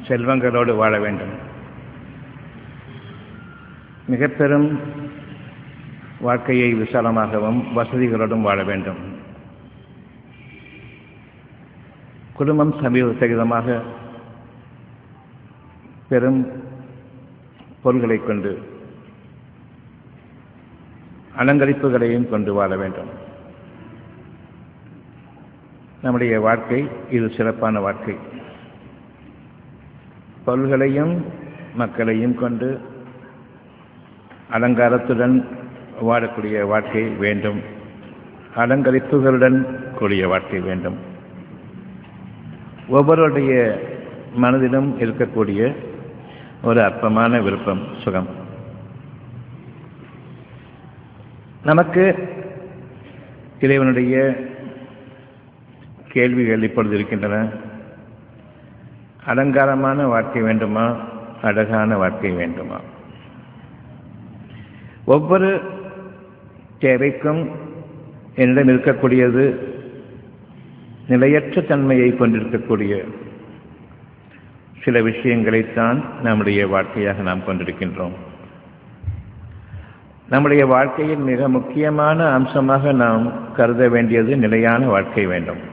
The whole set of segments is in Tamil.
செல்வங்களோடு வாழ வேண்டும் மிக பெரும் வாழ்க்கையை விசாலமாகவும் வசதிகளோடும் வாழ வேண்டும் குடும்பம் சமீப சகிதமாக பெரும் பொருள்களை கொண்டு அலங்கரிப்புகளையும் கொண்டு வாழ வேண்டும் நம்முடைய வாழ்க்கை இது சிறப்பான வாழ்க்கை பொருள்களையும் மக்களையும் கொண்டு அலங்காரத்துடன் வாழக்கூடிய வாழ்க்கை வேண்டும் அலங்கரிப்புகளுடன் கூடிய வாழ்க்கை வேண்டும் ஒவ்வொருடைய மனதிலும் இருக்கக்கூடிய ஒரு அற்பமான விருப்பம் சுகம் நமக்கு இறைவனுடைய கேள்விகள் இப்பொழுது இருக்கின்றன அலங்காரமான வாழ்க்கை வேண்டுமா அழகான வாழ்க்கை வேண்டுமா ஒவ்வொரு தேவைக்கும் என்னிடம் இருக்கக்கூடியது நிலையற்ற தன்மையை கொண்டிருக்கக்கூடிய சில விஷயங்களைத்தான் நம்முடைய வாழ்க்கையாக நாம் கொண்டிருக்கின்றோம் நம்முடைய வாழ்க்கையில் மிக முக்கியமான அம்சமாக நாம் கருத வேண்டியது நிலையான வாழ்க்கை வேண்டும்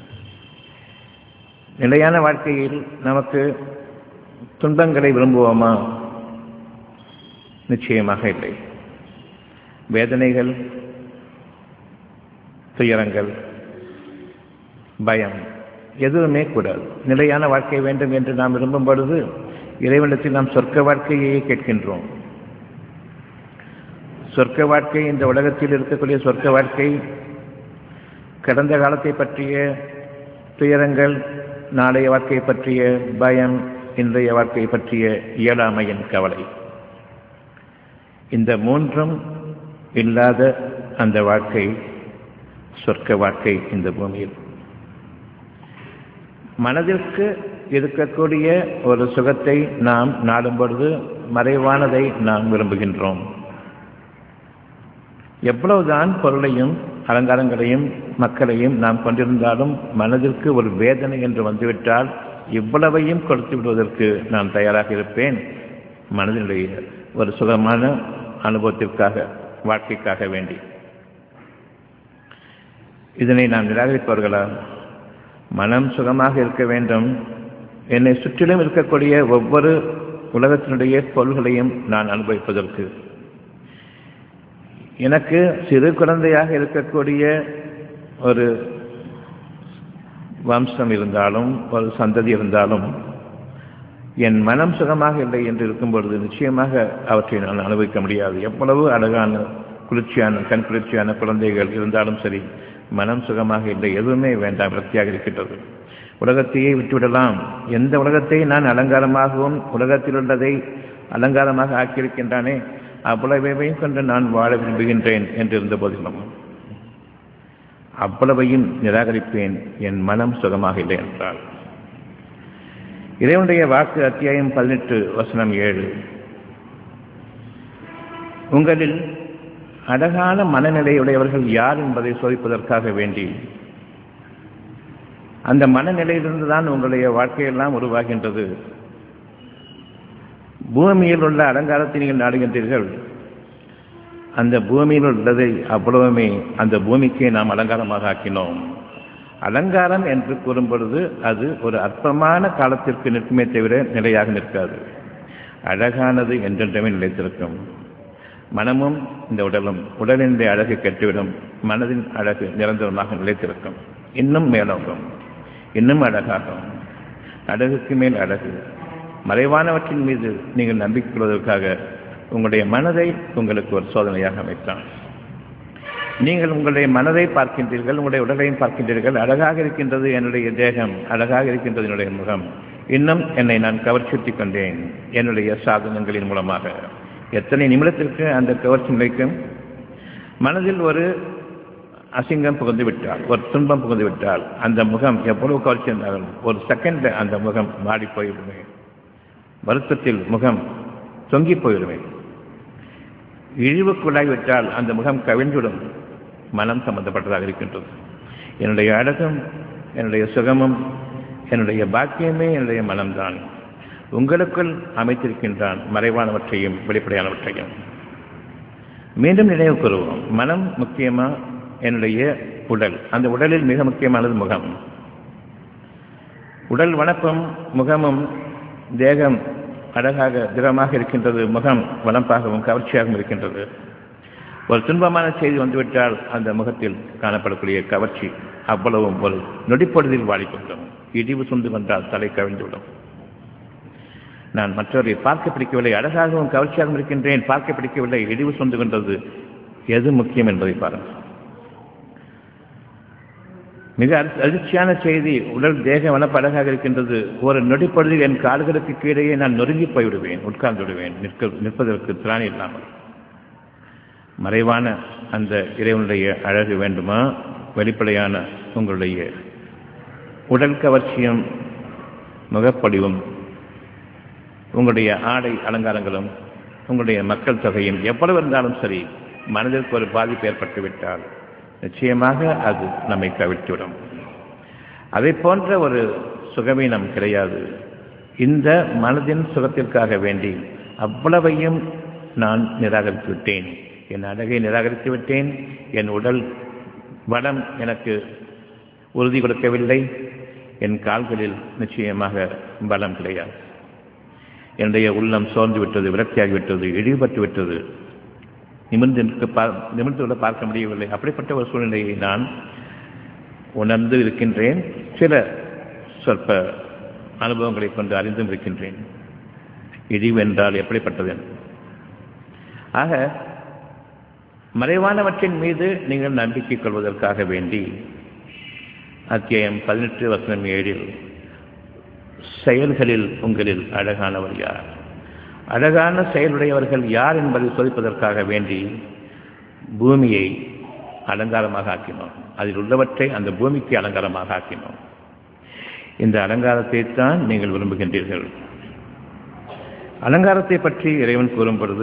நிலையான வாழ்க்கையில் நமக்கு துன்பங்களை விரும்புவோமா நிச்சயமாக இல்லை வேதனைகள் துயரங்கள் பயம் எதுவுமே கூடாது நிலையான வாழ்க்கை வேண்டும் என்று நாம் விரும்பும் பொழுது இறைவனத்தில் நாம் சொர்க்க வாழ்க்கையே கேட்கின்றோம் சொர்க்க வாழ்க்கை இந்த உலகத்தில் இருக்கக்கூடிய சொர்க்க வாழ்க்கை கடந்த காலத்தை பற்றிய துயரங்கள் நாளைய வாழ்க்கை பற்றிய பயம் இன்றைய வாழ்க்கை பற்றிய இயலாமையின் கவலை இந்த மூன்றும் இல்லாத அந்த வாழ்க்கை சொர்க்க வாழ்க்கை இந்த பூமியில் மனதிற்கு இருக்கக்கூடிய ஒரு சுகத்தை நாம் நாடும் பொழுது மறைவானதை நாம் விரும்புகின்றோம் எவ்வளவுதான் பொருளையும் அலங்காரங்களையும் மக்களையும் நாம் கொண்டிருந்தாலும் மனதிற்கு ஒரு வேதனை என்று வந்துவிட்டால் இவ்வளவையும் கொடுத்து விடுவதற்கு நான் தயாராக இருப்பேன் மனதினுடைய ஒரு சுகமான அனுபவத்திற்காக வாழ்க்கைக்காக வேண்டி இதனை நாம் நிராகரிப்பவர்களா மனம் சுகமாக இருக்க வேண்டும் என்னை சுற்றிலும் இருக்கக்கூடிய ஒவ்வொரு உலகத்தினுடைய பொருள்களையும் நான் அனுபவிப்பதற்கு எனக்கு சிறு குழந்தையாக இருக்கக்கூடிய ஒரு வம்சம் இருந்தாலும் ஒரு சந்ததி இருந்தாலும் என் மனம் சுகமாக இல்லை என்று இருக்கும் பொழுது நிச்சயமாக அவற்றை நான் அனுபவிக்க முடியாது எவ்வளவு அழகான குளிர்ச்சியான கண் குளிர்ச்சியான குழந்தைகள் இருந்தாலும் சரி மனம் சுகமாக இல்லை எதுவுமே வேண்டாம் விரக்தியாக இருக்கின்றது உலகத்தையே விட்டுவிடலாம் எந்த உலகத்தை நான் அலங்காரமாகவும் உலகத்தில் உள்ளதை அலங்காரமாக ஆக்கியிருக்கின்றானே அவ்வளவையும் கொண்டு நான் வாழ விரும்புகின்றேன் என்று இருந்த போதிலும் அவ்வளவையும் நிராகரிப்பேன் என் மனம் சுகமாக இல்லை என்றால் இறைவனுடைய வாக்கு அத்தியாயம் பதினெட்டு வசனம் ஏழு உங்களில் அழகான மனநிலையுடையவர்கள் யார் என்பதை சோதிப்பதற்காக வேண்டி அந்த மனநிலையிலிருந்து தான் உங்களுடைய வாழ்க்கையெல்லாம் உருவாகின்றது பூமியில் உள்ள அலங்காரத்தை நீங்கள் நாடுகின்றீர்கள் அந்த பூமியில் உள்ளதை அவ்வளவுமே அந்த பூமிக்கே நாம் அலங்காரமாக ஆக்கினோம் அலங்காரம் என்று கூறும் பொழுது அது ஒரு அற்பமான காலத்திற்கு நிற்குமே தவிர நிலையாக நிற்காது அழகானது என்றென்றுமே நிலைத்திருக்கும் மனமும் இந்த உடலும் உடலினுடைய அழகு கெட்டுவிடும் மனதின் அழகு நிரந்தரமாக நிலைத்திருக்கும் இன்னும் மேலோங்கும் இன்னும் அழகாகும் அழகுக்கு மேல் அழகு மறைவானவற்றின் மீது நீங்கள் நம்பிக்கை கொள்வதற்காக உங்களுடைய மனதை உங்களுக்கு ஒரு சோதனையாக அமைத்தான் நீங்கள் உங்களுடைய மனதை பார்க்கின்றீர்கள் உங்களுடைய உடலையும் பார்க்கின்றீர்கள் அழகாக இருக்கின்றது என்னுடைய தேகம் அழகாக இருக்கின்றது என்னுடைய முகம் இன்னும் என்னை நான் கவர்ச்சியுத்தி கொண்டேன் என்னுடைய சாதனங்களின் மூலமாக எத்தனை நிமிடத்திற்கு அந்த கவர்ச்சி நிலைக்கும் மனதில் ஒரு அசிங்கம் புகுந்து விட்டால் ஒரு துன்பம் புகுந்து விட்டால் அந்த முகம் எவ்வளவு கவர்ச்சி இருந்தாலும் ஒரு செகண்ட்ல அந்த முகம் மாறி போய்விடுமே வருத்தத்தில் முகம் தொங்கி போய்விடுமே இழிவுக்குள்ளாகிவிட்டால் அந்த முகம் கவிழ்ந்துவிடும் மனம் சம்பந்தப்பட்டதாக இருக்கின்றது என்னுடைய அழகும் என்னுடைய சுகமும் என்னுடைய பாக்கியமே என்னுடைய மனம்தான் உங்களுக்குள் அமைத்திருக்கின்றான் மறைவானவற்றையும் வெளிப்படையானவற்றையும் மீண்டும் நினைவு கூறுவோம் மனம் முக்கியமா என்னுடைய உடல் அந்த உடலில் மிக முக்கியமானது முகம் உடல் வனப்பும் முகமும் தேகம் அழகாக திடமாக இருக்கின்றது முகம் வனப்பாகவும் கவர்ச்சியாகவும் இருக்கின்றது ஒரு துன்பமான செய்தி வந்துவிட்டால் அந்த முகத்தில் காணப்படக்கூடிய கவர்ச்சி அவ்வளவும் ஒரு நொடிப்பொழுதில் வாடிக்கொண்டோம் இடிவு சுண்டு வந்தால் தலை கவிழ்ந்துவிடும் நான் மற்றவரை பார்க்க பிடிக்கவில்லை அழகாகவும் கவர்ச்சியாகவும் இருக்கின்றேன் பார்க்க பிடிக்கவில்லை இடிவு சொந்து கொண்டது எது முக்கியம் என்பதை பாருங்கள் மிக அதிர்ச்சியான செய்தி உடல் தேக வனப்பு அழகாக இருக்கின்றது ஒரு நொடிப்பொழுதில் என் கால்களுக்கு கீழே நான் நொறுங்கி போய்விடுவேன் உட்கார்ந்து விடுவேன் நிற்க நிற்பதற்கு திராணி இல்லாமல் மறைவான அந்த இறைவனுடைய அழகு வேண்டுமா வெளிப்படையான உங்களுடைய உடல் கவர்ச்சியும் முகப்படிவும் உங்களுடைய ஆடை அலங்காரங்களும் உங்களுடைய மக்கள் தொகையும் எவ்வளவு இருந்தாலும் சரி மனதிற்கு ஒரு பாதிப்பு ஏற்பட்டு விட்டால் நிச்சயமாக அது நம்மை கவிழ்த்துவிடும் அதை போன்ற ஒரு சுகவீனம் கிடையாது இந்த மனதின் சுகத்திற்காக வேண்டி அவ்வளவையும் நான் நிராகரித்து விட்டேன் என் அழகை நிராகரித்து விட்டேன் என் உடல் வளம் எனக்கு உறுதி கொடுக்கவில்லை என் கால்களில் நிச்சயமாக பலம் கிடையாது என்னுடைய உள்ளம் சோர்ந்து விட்டது விரக்தியாகிவிட்டது இழிவுபட்டு விட்டது நிமிர்ந்து நிமிர்ந்து விட பார்க்க முடியவில்லை அப்படிப்பட்ட ஒரு சூழ்நிலையை நான் உணர்ந்து இருக்கின்றேன் சில சொற்ப அனுபவங்களை கொண்டு அறிந்தும் இருக்கின்றேன் இழிவு என்றால் எப்படிப்பட்டது ஆக மறைவானவற்றின் மீது நீங்கள் நம்பிக்கை கொள்வதற்காக வேண்டி அத்தியாயம் பதினெட்டு வசனம் ஏழில் செயல்களில் உங்களில் அழகானவர் யார் அழகான செயலுடையவர்கள் யார் என்பதை சோதிப்பதற்காக வேண்டி பூமியை அலங்காரமாக ஆக்கினோம் அதில் உள்ளவற்றை அந்த பூமிக்கு அலங்காரமாக ஆக்கினோம் இந்த அலங்காரத்தை தான் நீங்கள் விரும்புகின்றீர்கள் அலங்காரத்தை பற்றி இறைவன் கூறும் பொழுது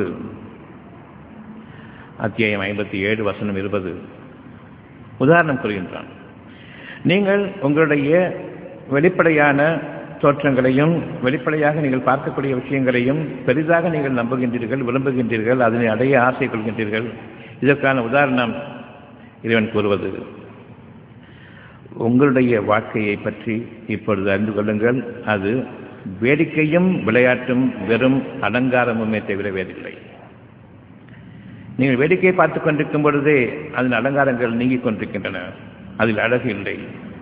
அத்தியாயம் ஐம்பத்தி ஏழு வசனம் இருபது உதாரணம் கூறுகின்றான் நீங்கள் உங்களுடைய வெளிப்படையான தோற்றங்களையும் வெளிப்படையாக நீங்கள் பார்க்கக்கூடிய விஷயங்களையும் பெரிதாக நீங்கள் நம்புகின்றீர்கள் விரும்புகின்றீர்கள் அதனை அடைய ஆசை கொள்கின்றீர்கள் இதற்கான உதாரணம் இறைவன் கூறுவது உங்களுடைய வாழ்க்கையை பற்றி இப்பொழுது அறிந்து கொள்ளுங்கள் அது வேடிக்கையும் விளையாட்டும் வெறும் அலங்காரமுமே தவிர வேறில்லை நீங்கள் வேடிக்கையை பார்த்துக் கொண்டிருக்கும் பொழுதே அதன் அலங்காரங்கள் நீங்கிக் கொண்டிருக்கின்றன அதில் அழகு இல்லை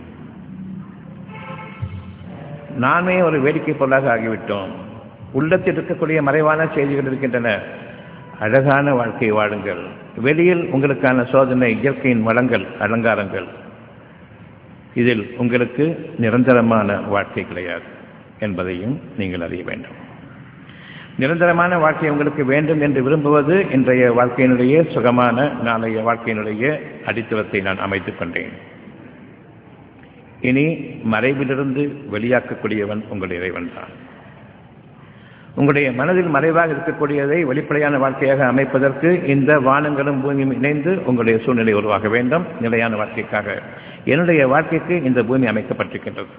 நாமே ஒரு வேடிக்கை பொருளாக ஆகிவிட்டோம் உள்ளத்தில் இருக்கக்கூடிய மறைவான செய்திகள் இருக்கின்றன அழகான வாழ்க்கை வாழுங்கள் வெளியில் உங்களுக்கான சோதனை இயற்கையின் வளங்கள் அலங்காரங்கள் இதில் உங்களுக்கு நிரந்தரமான வாழ்க்கை கிடையாது என்பதையும் நீங்கள் அறிய வேண்டும் நிரந்தரமான வாழ்க்கை உங்களுக்கு வேண்டும் என்று விரும்புவது இன்றைய வாழ்க்கையினுடைய சுகமான நாளைய வாழ்க்கையினுடைய அடித்தளத்தை நான் அமைத்துக் கொண்டேன் இனி மறைவிலிருந்து வெளியாக்கக்கூடியவன் உங்கள் இறைவன் தான் உங்களுடைய மனதில் மறைவாக இருக்கக்கூடியதை வெளிப்படையான வாழ்க்கையாக அமைப்பதற்கு இந்த வானங்களும் பூமியும் இணைந்து உங்களுடைய சூழ்நிலை உருவாக வேண்டும் நிலையான வாழ்க்கைக்காக என்னுடைய வாழ்க்கைக்கு இந்த பூமி அமைக்கப்பட்டிருக்கின்றது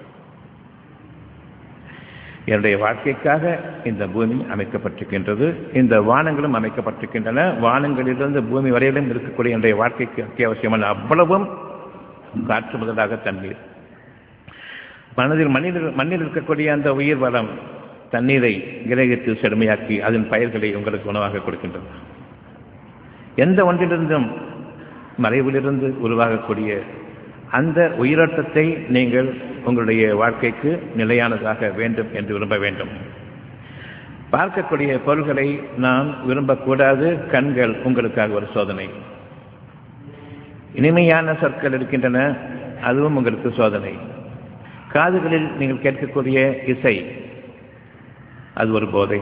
என்னுடைய வாழ்க்கைக்காக இந்த பூமி அமைக்கப்பட்டிருக்கின்றது இந்த வானங்களும் அமைக்கப்பட்டிருக்கின்றன வானங்களிலிருந்து பூமி வரையிலும் இருக்கக்கூடிய என்னுடைய வாழ்க்கைக்கு அத்தியாவசியமான அவ்வளவும் காற்று முதலாக தண்ணீர் மனதில் மண்ணில் மண்ணில் இருக்கக்கூடிய அந்த உயிர் வளம் தண்ணீரை கிரகித்து செழுமையாக்கி அதன் பயிர்களை உங்களுக்கு உணவாக கொடுக்கின்றது எந்த ஒன்றிலிருந்தும் மறைவிலிருந்து உருவாகக்கூடிய அந்த உயிரோட்டத்தை நீங்கள் உங்களுடைய வாழ்க்கைக்கு நிலையானதாக வேண்டும் என்று விரும்ப வேண்டும் பார்க்கக்கூடிய பொருள்களை நாம் விரும்பக்கூடாது கண்கள் உங்களுக்காக ஒரு சோதனை இனிமையான சொற்கள் இருக்கின்றன அதுவும் உங்களுக்கு சோதனை காதுகளில் நீங்கள் கேட்கக்கூடிய இசை அது ஒரு போதை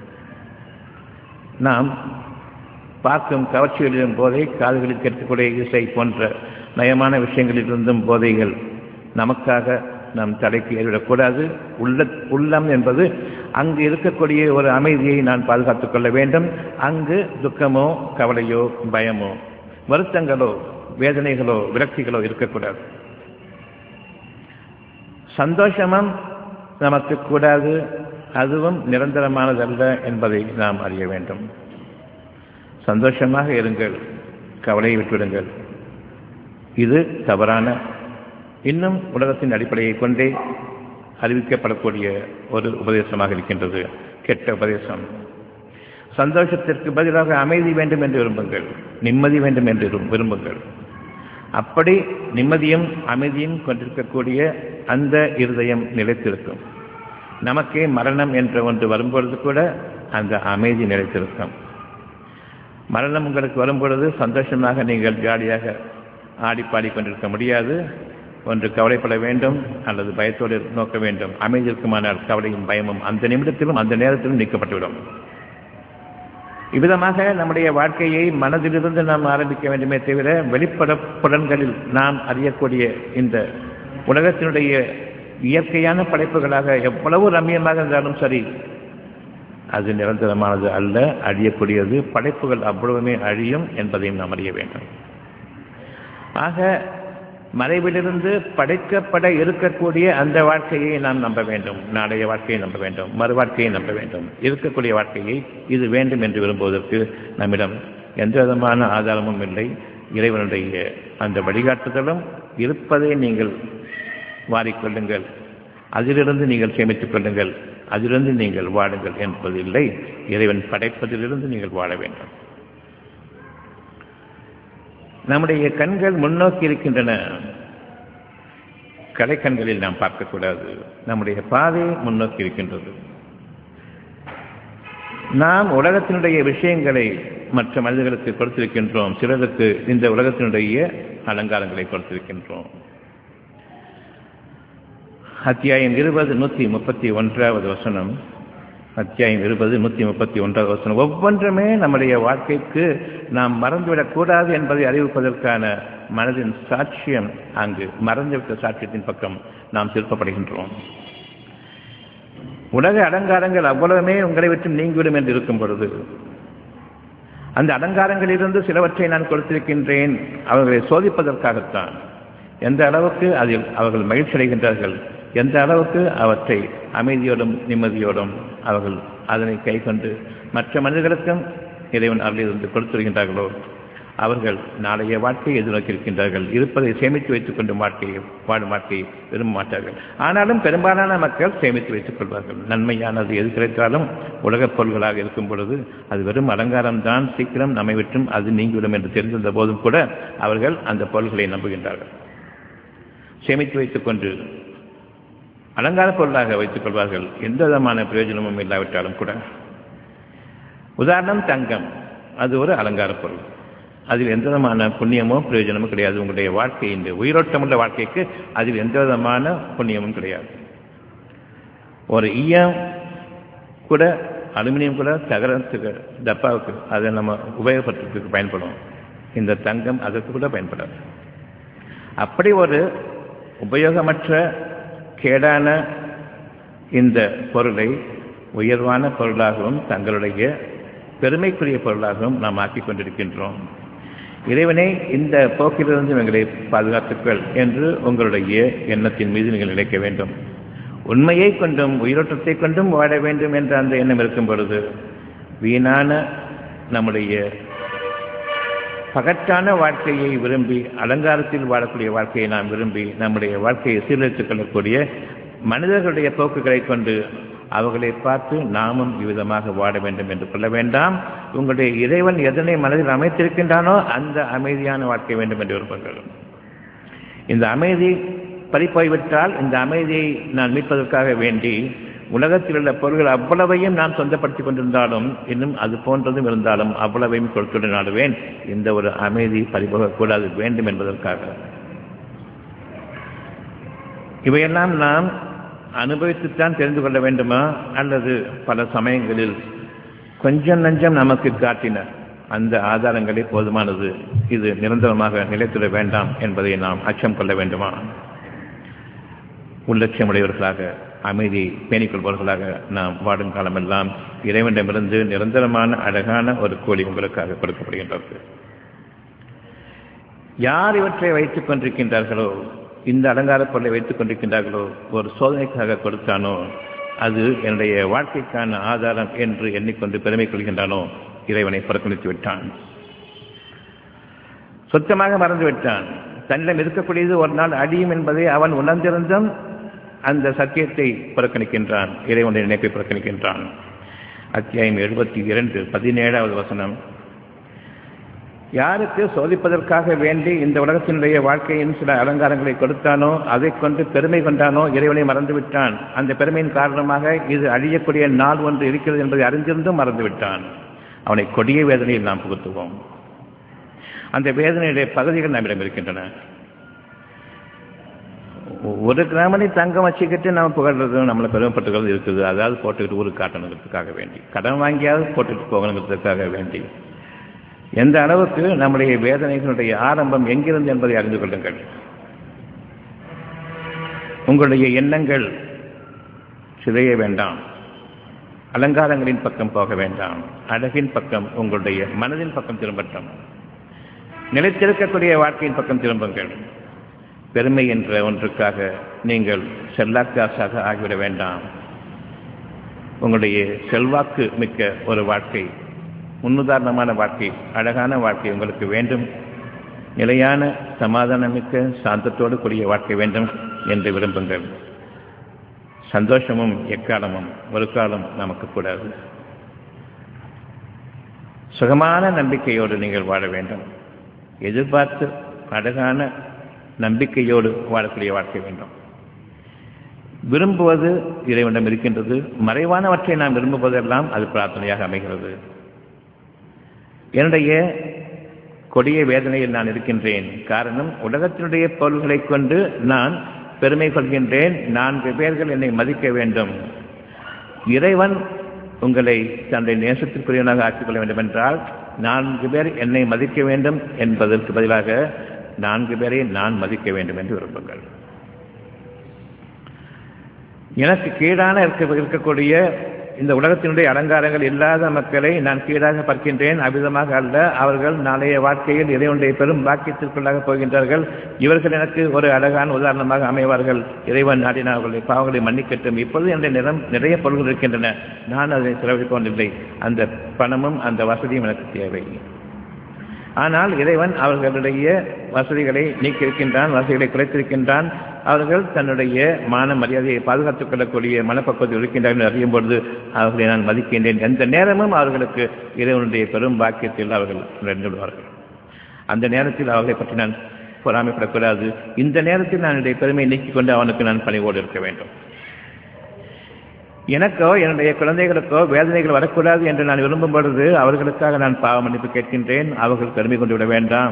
நாம் பார்க்கும் கவர்ச்சிகளிலும் போதை காதுகளில் கேட்கக்கூடிய இசை போன்ற நயமான விஷயங்களிலிருந்தும் போதைகள் நமக்காக நாம் தலைக்கு ஏறிவிடக்கூடாது உள்ள உள்ளம் என்பது அங்கு இருக்கக்கூடிய ஒரு அமைதியை நான் பாதுகாத்துக் கொள்ள வேண்டும் அங்கு துக்கமோ கவலையோ பயமோ வருத்தங்களோ வேதனைகளோ விரக்திகளோ இருக்கக்கூடாது சந்தோஷமும் நமக்கு கூடாது அதுவும் நிரந்தரமானதல்ல என்பதை நாம் அறிய வேண்டும் சந்தோஷமாக இருங்கள் கவலையை விட்டுவிடுங்கள் இது தவறான இன்னும் உலகத்தின் அடிப்படையை கொண்டே அறிவிக்கப்படக்கூடிய ஒரு உபதேசமாக இருக்கின்றது கெட்ட உபதேசம் சந்தோஷத்திற்கு பதிலாக அமைதி வேண்டும் என்று விரும்புங்கள் நிம்மதி வேண்டும் என்று விரும்புங்கள் அப்படி நிம்மதியும் அமைதியும் கொண்டிருக்கக்கூடிய அந்த இருதயம் நிலைத்திருக்கும் நமக்கே மரணம் என்ற ஒன்று வரும்பொழுது கூட அந்த அமைதி நிலைத்திருக்கும் மரணம் உங்களுக்கு வரும்பொழுது சந்தோஷமாக நீங்கள் ஜாலியாக ஆடி பாடிக்கொண்டிருக்க முடியாது ஒன்று கவலைப்பட வேண்டும் அல்லது பயத்தோடு நோக்க வேண்டும் அமைதி இருக்குமானால் கவலையும் பயமும் அந்த நிமிடத்திலும் அந்த நேரத்திலும் நீக்கப்பட்டுவிடும் இவ்விதமாக நம்முடைய வாழ்க்கையை மனதிலிருந்து நாம் ஆரம்பிக்க வேண்டுமே தவிர வெளிப்பட புலன்களில் நாம் அறியக்கூடிய இந்த உலகத்தினுடைய இயற்கையான படைப்புகளாக எவ்வளவு ரம்மியமாக இருந்தாலும் சரி அது நிரந்தரமானது அல்ல அழியக்கூடியது படைப்புகள் அவ்வளவுமே அழியும் என்பதையும் நாம் அறிய வேண்டும் ஆக மறைவிலிருந்து படைக்கப்பட இருக்கக்கூடிய அந்த வாழ்க்கையை நாம் நம்ப வேண்டும் நாளைய வாழ்க்கையை நம்ப வேண்டும் மறு வாழ்க்கையை நம்ப வேண்டும் இருக்கக்கூடிய வாழ்க்கையை இது வேண்டும் என்று விரும்புவதற்கு நம்மிடம் எந்த விதமான ஆதாரமும் இல்லை இறைவனுடைய அந்த வழிகாட்டுதலும் இருப்பதை நீங்கள் வாரிக்கொள்ளுங்கள் அதிலிருந்து நீங்கள் சேமித்துக் கொள்ளுங்கள் அதிலிருந்து நீங்கள் வாடுங்கள் என்பது இல்லை இறைவன் படைப்பதிலிருந்து நீங்கள் வாழ வேண்டும் நம்முடைய கண்கள் முன்னோக்கி இருக்கின்றன கடைக்கண்களில் நாம் பார்க்கக்கூடாது நம்முடைய பாதை முன்னோக்கி இருக்கின்றது நாம் உலகத்தினுடைய விஷயங்களை மற்ற மனிதர்களுக்கு கொடுத்திருக்கின்றோம் சிலருக்கு இந்த உலகத்தினுடைய அலங்காரங்களை கொடுத்திருக்கின்றோம் அத்தியாயம் இருபது நூற்றி முப்பத்தி ஒன்றாவது வசனம் அத்தியாயம் இருபது நூற்றி முப்பத்தி ஒன்றாவது வசனம் ஒவ்வொன்றுமே நம்முடைய வாழ்க்கைக்கு நாம் மறந்துவிடக்கூடாது என்பதை அறிவிப்பதற்கான மனதின் சாட்சியம் அங்கு மறந்துவிட்ட சாட்சியத்தின் பக்கம் நாம் திருப்பப்படுகின்றோம் உலக அலங்காரங்கள் அவ்வளவுமே உங்களை விட்டு நீங்கிவிடும் என்று இருக்கும் பொழுது அந்த அலங்காரங்களிலிருந்து சிலவற்றை நான் கொடுத்திருக்கின்றேன் அவர்களை சோதிப்பதற்காகத்தான் எந்த அளவுக்கு அதில் அவர்கள் மகிழ்ச்சி அடைகின்றார்கள் எந்த அளவுக்கு அவற்றை அமைதியோடும் நிம்மதியோடும் அவர்கள் அதனை கை கொண்டு மற்ற மனிதர்களுக்கும் இறைவன் அருளிலிருந்து கொடுத்திருக்கின்றார்களோ அவர்கள் நாளைய வாழ்க்கையை எதிர்நோக்கியிருக்கின்றார்கள் இருப்பதை சேமித்து வைத்துக் கொண்டு வாழ்க்கையை வாழும் வாழ்க்கையை விரும்ப மாட்டார்கள் ஆனாலும் பெரும்பாலான மக்கள் சேமித்து வைத்துக் கொள்வார்கள் நன்மையானது எது கிடைத்தாலும் உலகப் பொருள்களாக இருக்கும் பொழுது அது வெறும் அலங்காரம் தான் சீக்கிரம் நம்மை விட்டும் அது நீங்கிவிடும் என்று தெரிந்திருந்த போதும் கூட அவர்கள் அந்த பொருள்களை நம்புகின்றார்கள் சேமித்து வைத்துக் கொண்டு அலங்கார பொருளாக வைத்துக் கொள்வார்கள் எந்த விதமான பிரயோஜனமும் இல்லாவிட்டாலும் கூட உதாரணம் தங்கம் அது ஒரு அலங்கார பொருள் அதில் எந்த விதமான புண்ணியமோ பிரயோஜனமும் கிடையாது உங்களுடைய வாழ்க்கை இந்த உயிரோட்டமுள்ள வாழ்க்கைக்கு அதில் எந்த விதமான புண்ணியமும் கிடையாது ஒரு ஈயம் கூட அலுமினியம் கூட தகரத்துக்கு டப்பாவுக்கு அதை நம்ம உபயோகப்படுத்துறதுக்கு பயன்படும் இந்த தங்கம் அதற்கு கூட பயன்படாது அப்படி ஒரு உபயோகமற்ற கேடான இந்த பொருளை உயர்வான பொருளாகவும் தங்களுடைய பெருமைக்குரிய பொருளாகவும் நாம் ஆக்கிக் கொண்டிருக்கின்றோம் இறைவனை இந்த போக்கிலிருந்து எங்களை பாதுகாத்துக்கள் என்று உங்களுடைய எண்ணத்தின் மீது நீங்கள் நினைக்க வேண்டும் உண்மையை கொண்டும் உயிரோட்டத்தை கொண்டும் வாழ வேண்டும் என்ற அந்த எண்ணம் இருக்கும் பொழுது வீணான நம்முடைய பகட்டான வாழ்க்கையை விரும்பி அலங்காரத்தில் வாழக்கூடிய வாழ்க்கையை நாம் விரும்பி நம்முடைய வாழ்க்கையை சீர்திருத்திக் கொள்ளக்கூடிய மனிதர்களுடைய போக்குகளை கொண்டு அவர்களை பார்த்து நாமும் இவ்விதமாக வாழ வேண்டும் என்று கொள்ள வேண்டாம் உங்களுடைய இறைவன் எதனை மனதில் அமைத்திருக்கின்றானோ அந்த அமைதியான வாழ்க்கை வேண்டும் என்று விரும்புங்கள் இந்த அமைதி பறிப்போய்விட்டால் இந்த அமைதியை நான் மீட்பதற்காக வேண்டி உலகத்தில் உள்ள பொருள்கள் அவ்வளவையும் நான் சொந்தப்படுத்திக் கொண்டிருந்தாலும் இன்னும் அது போன்றதும் இருந்தாலும் அவ்வளவையும் கொடுத்துடன் நாடுவேன் இந்த ஒரு அமைதி பறிபோகக்கூடாது வேண்டும் என்பதற்காக இவையெல்லாம் நாம் அனுபவித்துத்தான் தெரிந்து கொள்ள வேண்டுமா அல்லது பல சமயங்களில் கொஞ்சம் நஞ்சம் நமக்கு காட்டின அந்த ஆதாரங்களே போதுமானது இது நிரந்தரமாக நிலைத்திட வேண்டாம் என்பதை நாம் அச்சம் கொள்ள வேண்டுமா உள்ளட்சியமுடையவர்களாக அமைதியை பேணிக் கொள்பவர்களாக நாம் வாடும் காலமெல்லாம் இறைவனிடமிருந்து நிரந்தரமான அழகான ஒரு கோழி உங்களுக்காக கொடுக்கப்படுகின்றது யார் இவற்றை வைத்துக் கொண்டிருக்கின்றார்களோ இந்த அலங்கார பொருளை வைத்துக் கொண்டிருக்கின்றார்களோ ஒரு சோதனைக்காக கொடுத்தானோ அது என்னுடைய வாழ்க்கைக்கான ஆதாரம் என்று எண்ணிக்கொண்டு பெருமை கொள்கின்றானோ இறைவனை புறக்கணித்து விட்டான் சுத்தமாக மறந்து விட்டான் தன்னிடம் இருக்கக்கூடியது ஒரு நாள் அடியும் என்பதை அவன் உணர்ந்திருந்தும் அந்த சத்தியத்தை புறக்கணிக்கின்றான் இறைவனுடைய நினைப்பை புறக்கணிக்கின்றான் அத்தியாயம் எழுபத்தி இரண்டு பதினேழாவது வசனம் யாருக்கு சோதிப்பதற்காக வேண்டி இந்த உலகத்தினுடைய வாழ்க்கையின் சில அலங்காரங்களை கொடுத்தானோ அதை கொண்டு பெருமை கொண்டானோ இறைவனை மறந்துவிட்டான் அந்த பெருமையின் காரணமாக இது அழியக்கூடிய நாள் ஒன்று இருக்கிறது என்பதை அறிந்திருந்தும் மறந்துவிட்டான் அவனை கொடிய வேதனையில் நாம் புகுத்துவோம் அந்த வேதனையுடைய பகுதிகள் நம்மிடம் இருக்கின்றன ஒரு கிராமனை தங்கம் வச்சுக்கிட்டு நம்ம புகழ்றதும் நம்மளை பெருமைப்பட்டுக்கிறது இருக்குது அதாவது போட்டுக்கிட்டு ஊருக்கு காட்டணுங்கிறதுக்காக வேண்டி கடன் வாங்கியாவது போட்டுட்டு போகணுங்கிறதுக்காக வேண்டி எந்த அளவுக்கு நம்முடைய வேதனைகளுடைய ஆரம்பம் எங்கிருந்து என்பதை அறிந்து கொள்ளுங்கள் உங்களுடைய எண்ணங்கள் சிதைய வேண்டாம் அலங்காரங்களின் பக்கம் போக வேண்டாம் அழகின் பக்கம் உங்களுடைய மனதின் பக்கம் திரும்பட்டும் நிலைத்திருக்கக்கூடிய வாழ்க்கையின் பக்கம் திரும்புங்கள் பெருமை என்ற ஒன்றுக்காக நீங்கள் செல்லாக்காசாக ஆகிவிட வேண்டாம் உங்களுடைய செல்வாக்கு மிக்க ஒரு வாழ்க்கை முன்னுதாரணமான வாழ்க்கை அழகான வாழ்க்கை உங்களுக்கு வேண்டும் நிலையான சமாதானமிக்க சாந்தத்தோடு கூடிய வாழ்க்கை வேண்டும் என்று விரும்புங்கள் சந்தோஷமும் எக்காலமும் ஒரு காலம் நமக்கு கூடாது சுகமான நம்பிக்கையோடு நீங்கள் வாழ வேண்டும் எதிர்பார்த்து அழகான நம்பிக்கையோடு வாழக்கூடிய வாழ்க்கை வேண்டும் விரும்புவது இறைவனிடம் இருக்கின்றது மறைவானவற்றை நாம் விரும்புவதெல்லாம் அது பிரார்த்தனையாக அமைகிறது என்னுடைய கொடிய வேதனையில் நான் இருக்கின்றேன் காரணம் உலகத்தினுடைய பொருள்களைக் கொண்டு நான் பெருமை கொள்கின்றேன் நான்கு பேர்கள் என்னை மதிக்க வேண்டும் இறைவன் உங்களை தன்னுடைய நேசத்திற்குரியவனாக ஆக்கிக் கொள்ள வேண்டும் என்றால் நான்கு பேர் என்னை மதிக்க வேண்டும் என்பதற்கு பதிலாக நான்கு பேரை நான் மதிக்க வேண்டும் என்று விரும்புங்கள் எனக்கு கீழான இருக்க இருக்கக்கூடிய இந்த உலகத்தினுடைய அலங்காரங்கள் இல்லாத மக்களை நான் கீழாக பார்க்கின்றேன் அவ்விதமாக அல்ல அவர்கள் நாளைய வாழ்க்கையில் இறைவனுடைய பெரும் பாக்கியத்திற்குள்ளாக போகின்றார்கள் இவர்கள் எனக்கு ஒரு அழகான உதாரணமாக அமைவார்கள் இறைவன் நாடின அவர்களுடைய பாவங்களை மன்னிக்கட்டும் இப்பொழுது என்னுடைய நிறம் நிறைய பொருள்கள் இருக்கின்றன நான் அதை செலவழிக்கொண்டில்லை அந்த பணமும் அந்த வசதியும் எனக்கு தேவை ஆனால் இறைவன் அவர்களுடைய வசதிகளை நீக்கியிருக்கின்றான் வசதிகளை குறைத்திருக்கின்றான் அவர்கள் தன்னுடைய மான மரியாதையை பாதுகாத்துக் கொள்ளக்கூடிய மனப்பக்குவத்தில் இருக்கின்றார்கள் அறியும் பொழுது அவர்களை நான் மதிக்கின்றேன் எந்த நேரமும் அவர்களுக்கு இறைவனுடைய பெரும் பாக்கியத்தில் அவர்கள் நடந்து விடுவார்கள் அந்த நேரத்தில் அவர்களை பற்றி நான் பொறாமைப்படக்கூடாது இந்த நேரத்தில் நான் என்னுடைய பெருமையை நீக்கிக் கொண்டு அவனுக்கு நான் பணிவோடு இருக்க வேண்டும் எனக்கோ என்னுடைய குழந்தைகளுக்கோ வேதனைகள் வரக்கூடாது என்று நான் விரும்பும் பொழுது அவர்களுக்காக நான் பாவ மன்னிப்பு கேட்கின்றேன் அவர்கள் பெருமை கொண்டு விட வேண்டாம்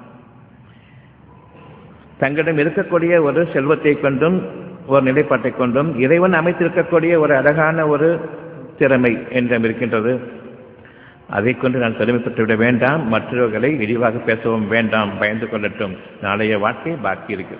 தங்களிடம் இருக்கக்கூடிய ஒரு செல்வத்தை கொண்டும் ஒரு நிலைப்பாட்டை கொண்டும் இறைவன் அமைத்திருக்கக்கூடிய ஒரு அழகான ஒரு திறமை என்றும் இருக்கின்றது அதை கொண்டு நான் பெருமைப்பட்டு விட வேண்டாம் மற்றவர்களை இழிவாக பேசவும் வேண்டாம் பயந்து கொள்ளட்டும் நாளைய வாழ்க்கை பாக்கி இருக்கு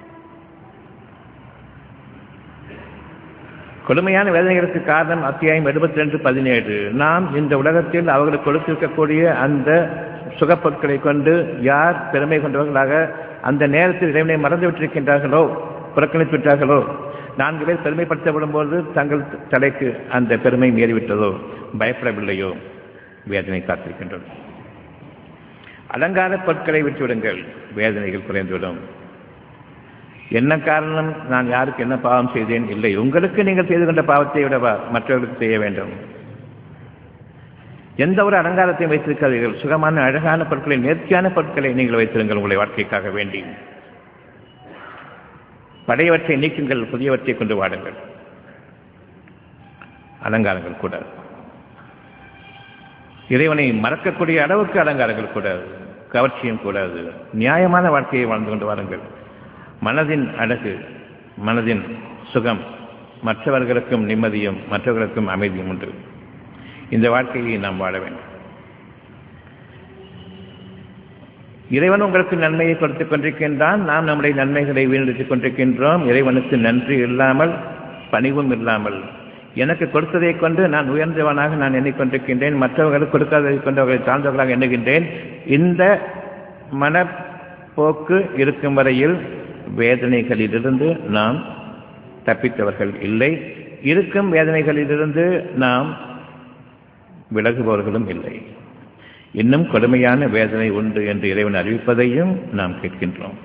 கொடுமையான வேதனைகளுக்கு காரணம் அத்தியாயம் எழுபத்தி ரெண்டு பதினேழு நாம் இந்த உலகத்தில் அவர்களுக்கு கொடுத்திருக்கக்கூடிய அந்த சுகப்பொருட்களை கொண்டு யார் பெருமை கொண்டவர்களாக அந்த நேரத்தில் இறைவனை மறந்து விட்டிருக்கின்றார்களோ புறக்கணித்து விட்டார்களோ நான்கு பேர் பெருமைப்படுத்தப்படும் போது தங்கள் தலைக்கு அந்த பெருமை மீறிவிட்டதோ பயப்படவில்லையோ வேதனை காத்திருக்கின்றது அலங்கார பொருட்களை விட்டுவிடுங்கள் வேதனைகள் குறைந்துவிடும் என்ன காரணம் நான் யாருக்கு என்ன பாவம் செய்தேன் இல்லை உங்களுக்கு நீங்கள் செய்து கொண்ட பாவத்தை விடவா மற்றவர்களுக்கு செய்ய வேண்டும் எந்த ஒரு அலங்காரத்தையும் வைத்திருக்காதீர்கள் சுகமான அழகான பொருட்களை நேர்த்தியான பொருட்களை நீங்கள் வைத்திருங்கள் உங்களுடைய வாழ்க்கைக்காக வேண்டி பழையவற்றை நீக்குங்கள் புதியவற்றை கொண்டு வாடுங்கள் அலங்காரங்கள் கூடாது இறைவனை மறக்கக்கூடிய அளவுக்கு அலங்காரங்கள் கூடாது கவர்ச்சியும் கூடாது நியாயமான வாழ்க்கையை வாழ்ந்து கொண்டு வாருங்கள் மனதின் அழகு மனதின் சுகம் மற்றவர்களுக்கும் நிம்மதியும் மற்றவர்களுக்கும் அமைதியும் உண்டு இந்த வாழ்க்கையை நாம் வாழ வேண்டும் இறைவன் உங்களுக்கு நன்மையை கொடுத்துக் கொண்டிருக்கின்றான் நாம் நம்முடைய நன்மைகளை வீணடித்துக் கொண்டிருக்கின்றோம் இறைவனுக்கு நன்றி இல்லாமல் பணிவும் இல்லாமல் எனக்கு கொடுத்ததை கொண்டு நான் உயர்ந்தவனாக நான் எண்ணிக்கொண்டிருக்கின்றேன் மற்றவர்களுக்கு கொடுக்காததை கொண்டு அவர்களை தாழ்ந்தவர்களாக எண்ணுகின்றேன் இந்த மனப்போக்கு இருக்கும் வரையில் வேதனைகளிலிருந்து நாம் தப்பித்தவர்கள் இல்லை இருக்கும் வேதனைகளிலிருந்து நாம் விலகுபவர்களும் இல்லை இன்னும் கொடுமையான வேதனை உண்டு என்று இறைவன் அறிவிப்பதையும் நாம் கேட்கின்றோம்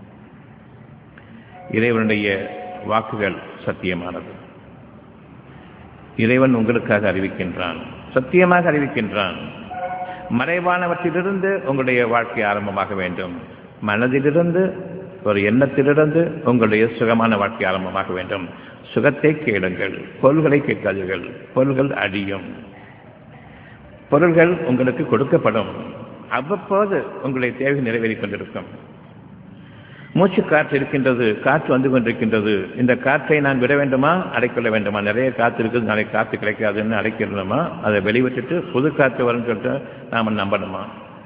இறைவனுடைய வாக்குகள் சத்தியமானது இறைவன் உங்களுக்காக அறிவிக்கின்றான் சத்தியமாக அறிவிக்கின்றான் மறைவானவற்றிலிருந்து உங்களுடைய வாழ்க்கை ஆரம்பமாக வேண்டும் மனதிலிருந்து ஒரு எண்ணத்திலிருந்து உங்களுடைய சுகமான வாழ்க்கை ஆரம்பமாக வேண்டும் சுகத்தை கேளுங்கள் பொருள்களை கேட்காதீர்கள் பொருள்கள் அடியும் பொருள்கள் உங்களுக்கு கொடுக்கப்படும் அவ்வப்போது உங்களுடைய தேவை நிறைவேறிக் கொண்டிருக்கும் மூச்சு காற்று இருக்கின்றது காற்று வந்து கொண்டிருக்கின்றது இந்த காற்றை நான் விட வேண்டுமா அடைக்கொள்ள வேண்டுமா நிறைய காற்று இருக்குது நாளைக்கு காற்று கிடைக்காதுன்னு அடைக்கணுமா அதை வெளிவிட்டுட்டு புது காற்று வரும்னு சொல்லிட்டு நாம் நம்பணுமா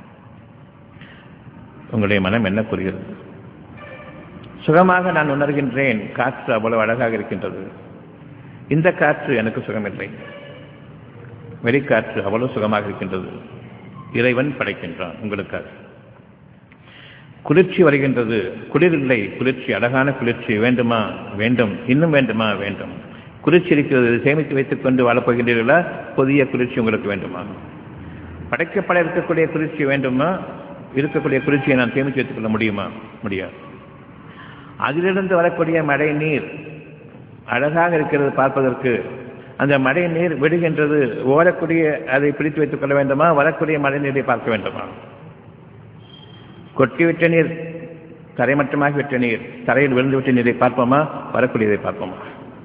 உங்களுடைய மனம் என்ன புரிகிறது சுகமாக நான் உணர்கின்றேன் காற்று அவ்வளவு அழகாக இருக்கின்றது இந்த காற்று எனக்கு சுகமில்லை வெளிக்காற்று அவ்வளவு சுகமாக இருக்கின்றது இறைவன் படைக்கின்றான் உங்களுக்காக குளிர்ச்சி வருகின்றது குளிர் இல்லை குளிர்ச்சி அழகான குளிர்ச்சி வேண்டுமா வேண்டும் இன்னும் வேண்டுமா வேண்டும் குளிர்ச்சி இருக்கிறது சேமித்து வைத்துக் கொண்டு வாழப்போகின்றீர்களா புதிய குளிர்ச்சி உங்களுக்கு வேண்டுமா படைக்கப்பட இருக்கக்கூடிய குளிர்ச்சி வேண்டுமா இருக்கக்கூடிய குளிர்ச்சியை நான் சேமித்து வைத்துக் கொள்ள முடியுமா முடியாது அதிலிருந்து வரக்கூடிய மழை நீர் அழகாக இருக்கிறது பார்ப்பதற்கு அந்த மழை நீர் விடுகின்றது ஓடக்கூடிய அதை பிடித்து வைத்துக் கொள்ள வேண்டுமா வரக்கூடிய மழை நீரை பார்க்க வேண்டுமா கொட்டிவிட்ட நீர் தரைமட்டமாகி விட்ட நீர் தரையில் விழுந்துவிட்ட நீரை பார்ப்போமா வரக்கூடியதை பார்ப்போமா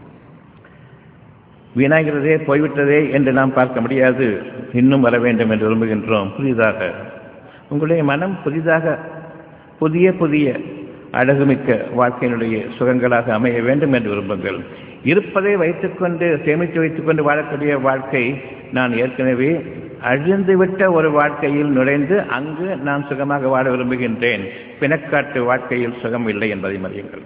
வீணாகிறதே போய்விட்டதே என்று நாம் பார்க்க முடியாது இன்னும் வர வேண்டும் என்று விரும்புகின்றோம் புதிதாக உங்களுடைய மனம் புதிதாக புதிய புதிய அழகுமிக்க வாழ்க்கையினுடைய சுகங்களாக அமைய வேண்டும் என்று விரும்புங்கள் இருப்பதை வைத்துக்கொண்டு சேமித்து வைத்துக்கொண்டு வாழக்கூடிய வாழ்க்கை நான் ஏற்கனவே அழிந்துவிட்ட ஒரு வாழ்க்கையில் நுழைந்து அங்கு நான் சுகமாக வாழ விரும்புகின்றேன் பிணக்காட்டு வாழ்க்கையில் சுகம் இல்லை என்பதை மதியுங்கள்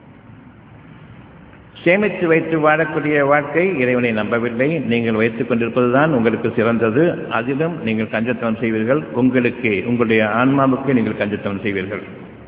சேமித்து வைத்து வாழக்கூடிய வாழ்க்கை இறைவனை நம்பவில்லை நீங்கள் வைத்துக் கொண்டிருப்பதுதான் உங்களுக்கு சிறந்தது அதிலும் நீங்கள் கஞ்சத்தனம் செய்வீர்கள் உங்களுக்கே உங்களுடைய ஆன்மாவுக்கு நீங்கள் கஞ்சத்தனம் செய்வீர்கள்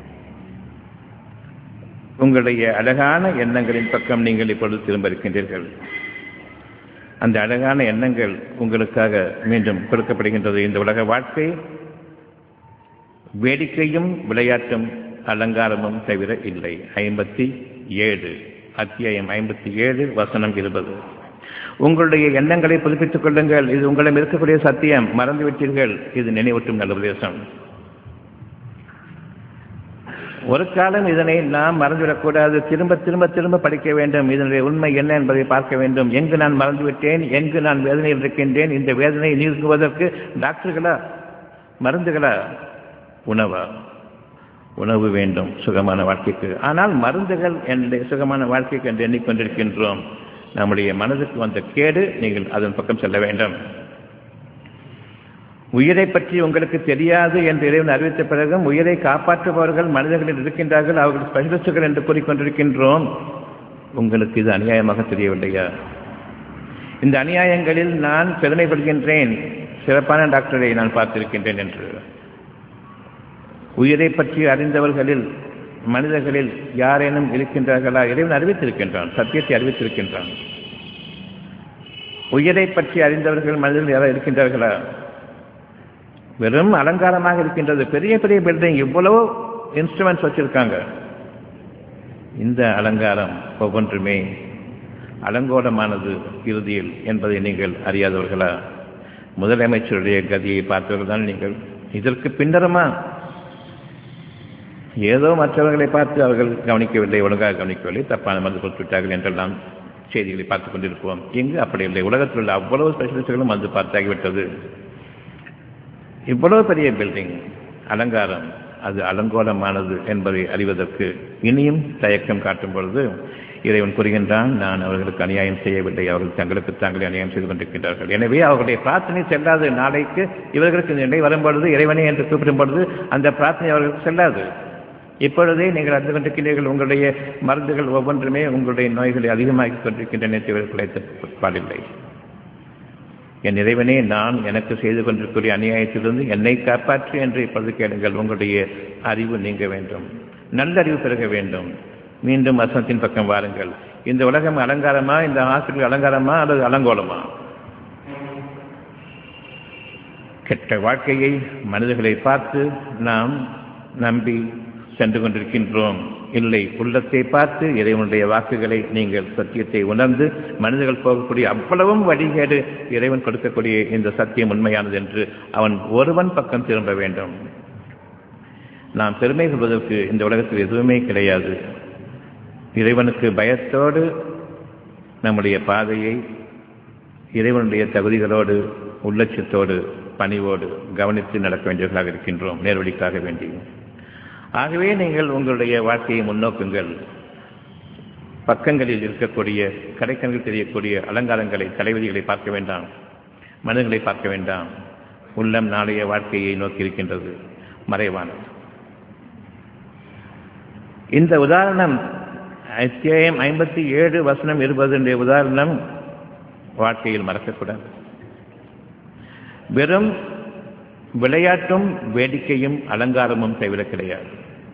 உங்களுடைய அழகான எண்ணங்களின் பக்கம் நீங்கள் இப்பொழுது திரும்ப இருக்கின்றீர்கள் அந்த அழகான எண்ணங்கள் உங்களுக்காக மீண்டும் கொடுக்கப்படுகின்றது இந்த உலக வாழ்க்கை வேடிக்கையும் விளையாட்டும் அலங்காரமும் தவிர இல்லை ஐம்பத்தி ஏழு அத்தியாயம் ஐம்பத்தி ஏழு வசனம் இருபது உங்களுடைய எண்ணங்களை புதுப்பித்துக் கொள்ளுங்கள் இது உங்களிடம் இருக்கக்கூடிய சத்தியம் மறந்துவிட்டீர்கள் இது நினைவூட்டும் நல்ல உபதேசம் ஒரு காலம் இதனை நாம் மறந்துவிடக்கூடாது திரும்ப திரும்ப திரும்ப படிக்க வேண்டும் இதனுடைய உண்மை என்ன என்பதை பார்க்க வேண்டும் எங்கு நான் மறந்துவிட்டேன் எங்கு நான் வேதனையில் இருக்கின்றேன் இந்த வேதனையை நீக்குவதற்கு டாக்டர்களா மருந்துகளா உணவா உணவு வேண்டும் சுகமான வாழ்க்கைக்கு ஆனால் மருந்துகள் என்ற சுகமான வாழ்க்கைக்கு என்று எண்ணிக்கொண்டிருக்கின்றோம் நம்முடைய மனதுக்கு வந்த கேடு நீங்கள் அதன் பக்கம் செல்ல வேண்டும் உயிரை பற்றி உங்களுக்கு தெரியாது என்று இறைவன் அறிவித்த பிறகும் உயிரை காப்பாற்றுபவர்கள் மனிதர்களில் இருக்கின்றார்கள் அவர்கள் ஸ்பெஷலிஸ்டுகள் என்று கூறிக்கொண்டிருக்கின்றோம் உங்களுக்கு இது அநியாயமாக தெரியவில்லையா இந்த அநியாயங்களில் நான் பெருமைப்படுகின்றேன் சிறப்பான டாக்டரை நான் பார்த்திருக்கின்றேன் என்று உயிரை பற்றி அறிந்தவர்களில் மனிதர்களில் யாரேனும் இருக்கின்றார்களா இறைவன் அறிவித்திருக்கின்றான் சத்தியத்தை அறிவித்திருக்கின்றான் உயிரை பற்றி அறிந்தவர்கள் மனிதர்கள் யாராவது இருக்கின்றார்களா வெறும் அலங்காரமாக இருக்கின்றது பெரிய பெரிய பில்டிங் இவ்வளவு இன்ஸ்ட்ருமெண்ட்ஸ் வச்சிருக்காங்க இந்த அலங்காரம் ஒவ்வொன்றுமே அலங்கோலமானது இறுதியில் என்பதை நீங்கள் அறியாதவர்களா முதலமைச்சருடைய கதியை பார்த்தவர்கள் தான் நீங்கள் இதற்கு பின்னரமா ஏதோ மற்றவர்களை பார்த்து அவர்கள் கவனிக்கவில்லை ஒழுங்காக கவனிக்கவில்லை தப்பான மருந்து கொடுத்து விட்டார்கள் என்றெல்லாம் செய்திகளை பார்த்துக் கொண்டிருப்போம் இங்கு அப்படி இல்லை உலகத்தில் உள்ள அவ்வளவு ஸ்பெஷலிஸ்டுகளும் வந்து பார்த்தாகிவிட்டது இவ்வளவு பெரிய பில்டிங் அலங்காரம் அது அலங்கோலமானது என்பதை அறிவதற்கு இனியும் தயக்கம் காட்டும் பொழுது இறைவன் கூறுகின்றான் நான் அவர்களுக்கு அநியாயம் செய்யவில்லை அவர்கள் தங்களுக்கு தாங்களே அநியாயம் செய்து கொண்டிருக்கின்றார்கள் எனவே அவர்களுடைய பிரார்த்தனை செல்லாது நாளைக்கு இவர்களுக்கு இந்த நிலை வரும்பொழுது இறைவனே என்று கூப்பிடும் பொழுது அந்த பிரார்த்தனை அவர்களுக்கு செல்லாது இப்பொழுதே நீங்கள் அறிந்து கொண்டிருக்கிறீர்கள் உங்களுடைய மருந்துகள் ஒவ்வொன்றுமே உங்களுடைய நோய்களை அதிகமாக்கி கொண்டிருக்கின்றன இவர்கள் பாடில்லை என் இறைவனே நான் எனக்கு செய்து கொண்டிருக்கிற அநியாயத்திலிருந்து என்னை காப்பாற்று என்று இப்பொழுது கேளுங்கள் உங்களுடைய அறிவு நீங்க வேண்டும் நல்லறிவு பெருக வேண்டும் மீண்டும் வசனத்தின் பக்கம் வாருங்கள் இந்த உலகம் அலங்காரமா இந்த ஹாஸ்பிட்டல் அலங்காரமா அல்லது அலங்கோலமா கெட்ட வாழ்க்கையை மனிதர்களை பார்த்து நாம் நம்பி சென்று கொண்டிருக்கின்றோம் இல்லை உள்ளத்தை பார்த்து இறைவனுடைய வாக்குகளை நீங்கள் சத்தியத்தை உணர்ந்து மனிதர்கள் போகக்கூடிய அவ்வளவும் வழிகேடு இறைவன் கொடுக்கக்கூடிய இந்த சத்தியம் உண்மையானது என்று அவன் ஒருவன் பக்கம் திரும்ப வேண்டும் நாம் பெருமை கொள்வதற்கு இந்த உலகத்தில் எதுவுமே கிடையாது இறைவனுக்கு பயத்தோடு நம்முடைய பாதையை இறைவனுடைய தகுதிகளோடு உள்ளட்சத்தோடு பணிவோடு கவனித்து நடக்க வேண்டியவர்களாக இருக்கின்றோம் நேர்வழிக்காக வேண்டி ஆகவே நீங்கள் உங்களுடைய வாழ்க்கையை முன்னோக்குங்கள் பக்கங்களில் இருக்கக்கூடிய கடைக்கண்கள் தெரியக்கூடிய அலங்காரங்களை தலைவதிகளை பார்க்க வேண்டாம் மனிதர்களை பார்க்க வேண்டாம் உள்ளம் நாளைய வாழ்க்கையை நோக்கி இருக்கின்றது மறைவானது இந்த உதாரணம் அத்தியாயம் ஐம்பத்தி ஏழு வசனம் இருபது உதாரணம் வாழ்க்கையில் மறக்கக்கூடாது வெறும் விளையாட்டும் வேடிக்கையும் அலங்காரமும் தவிர கிடையாது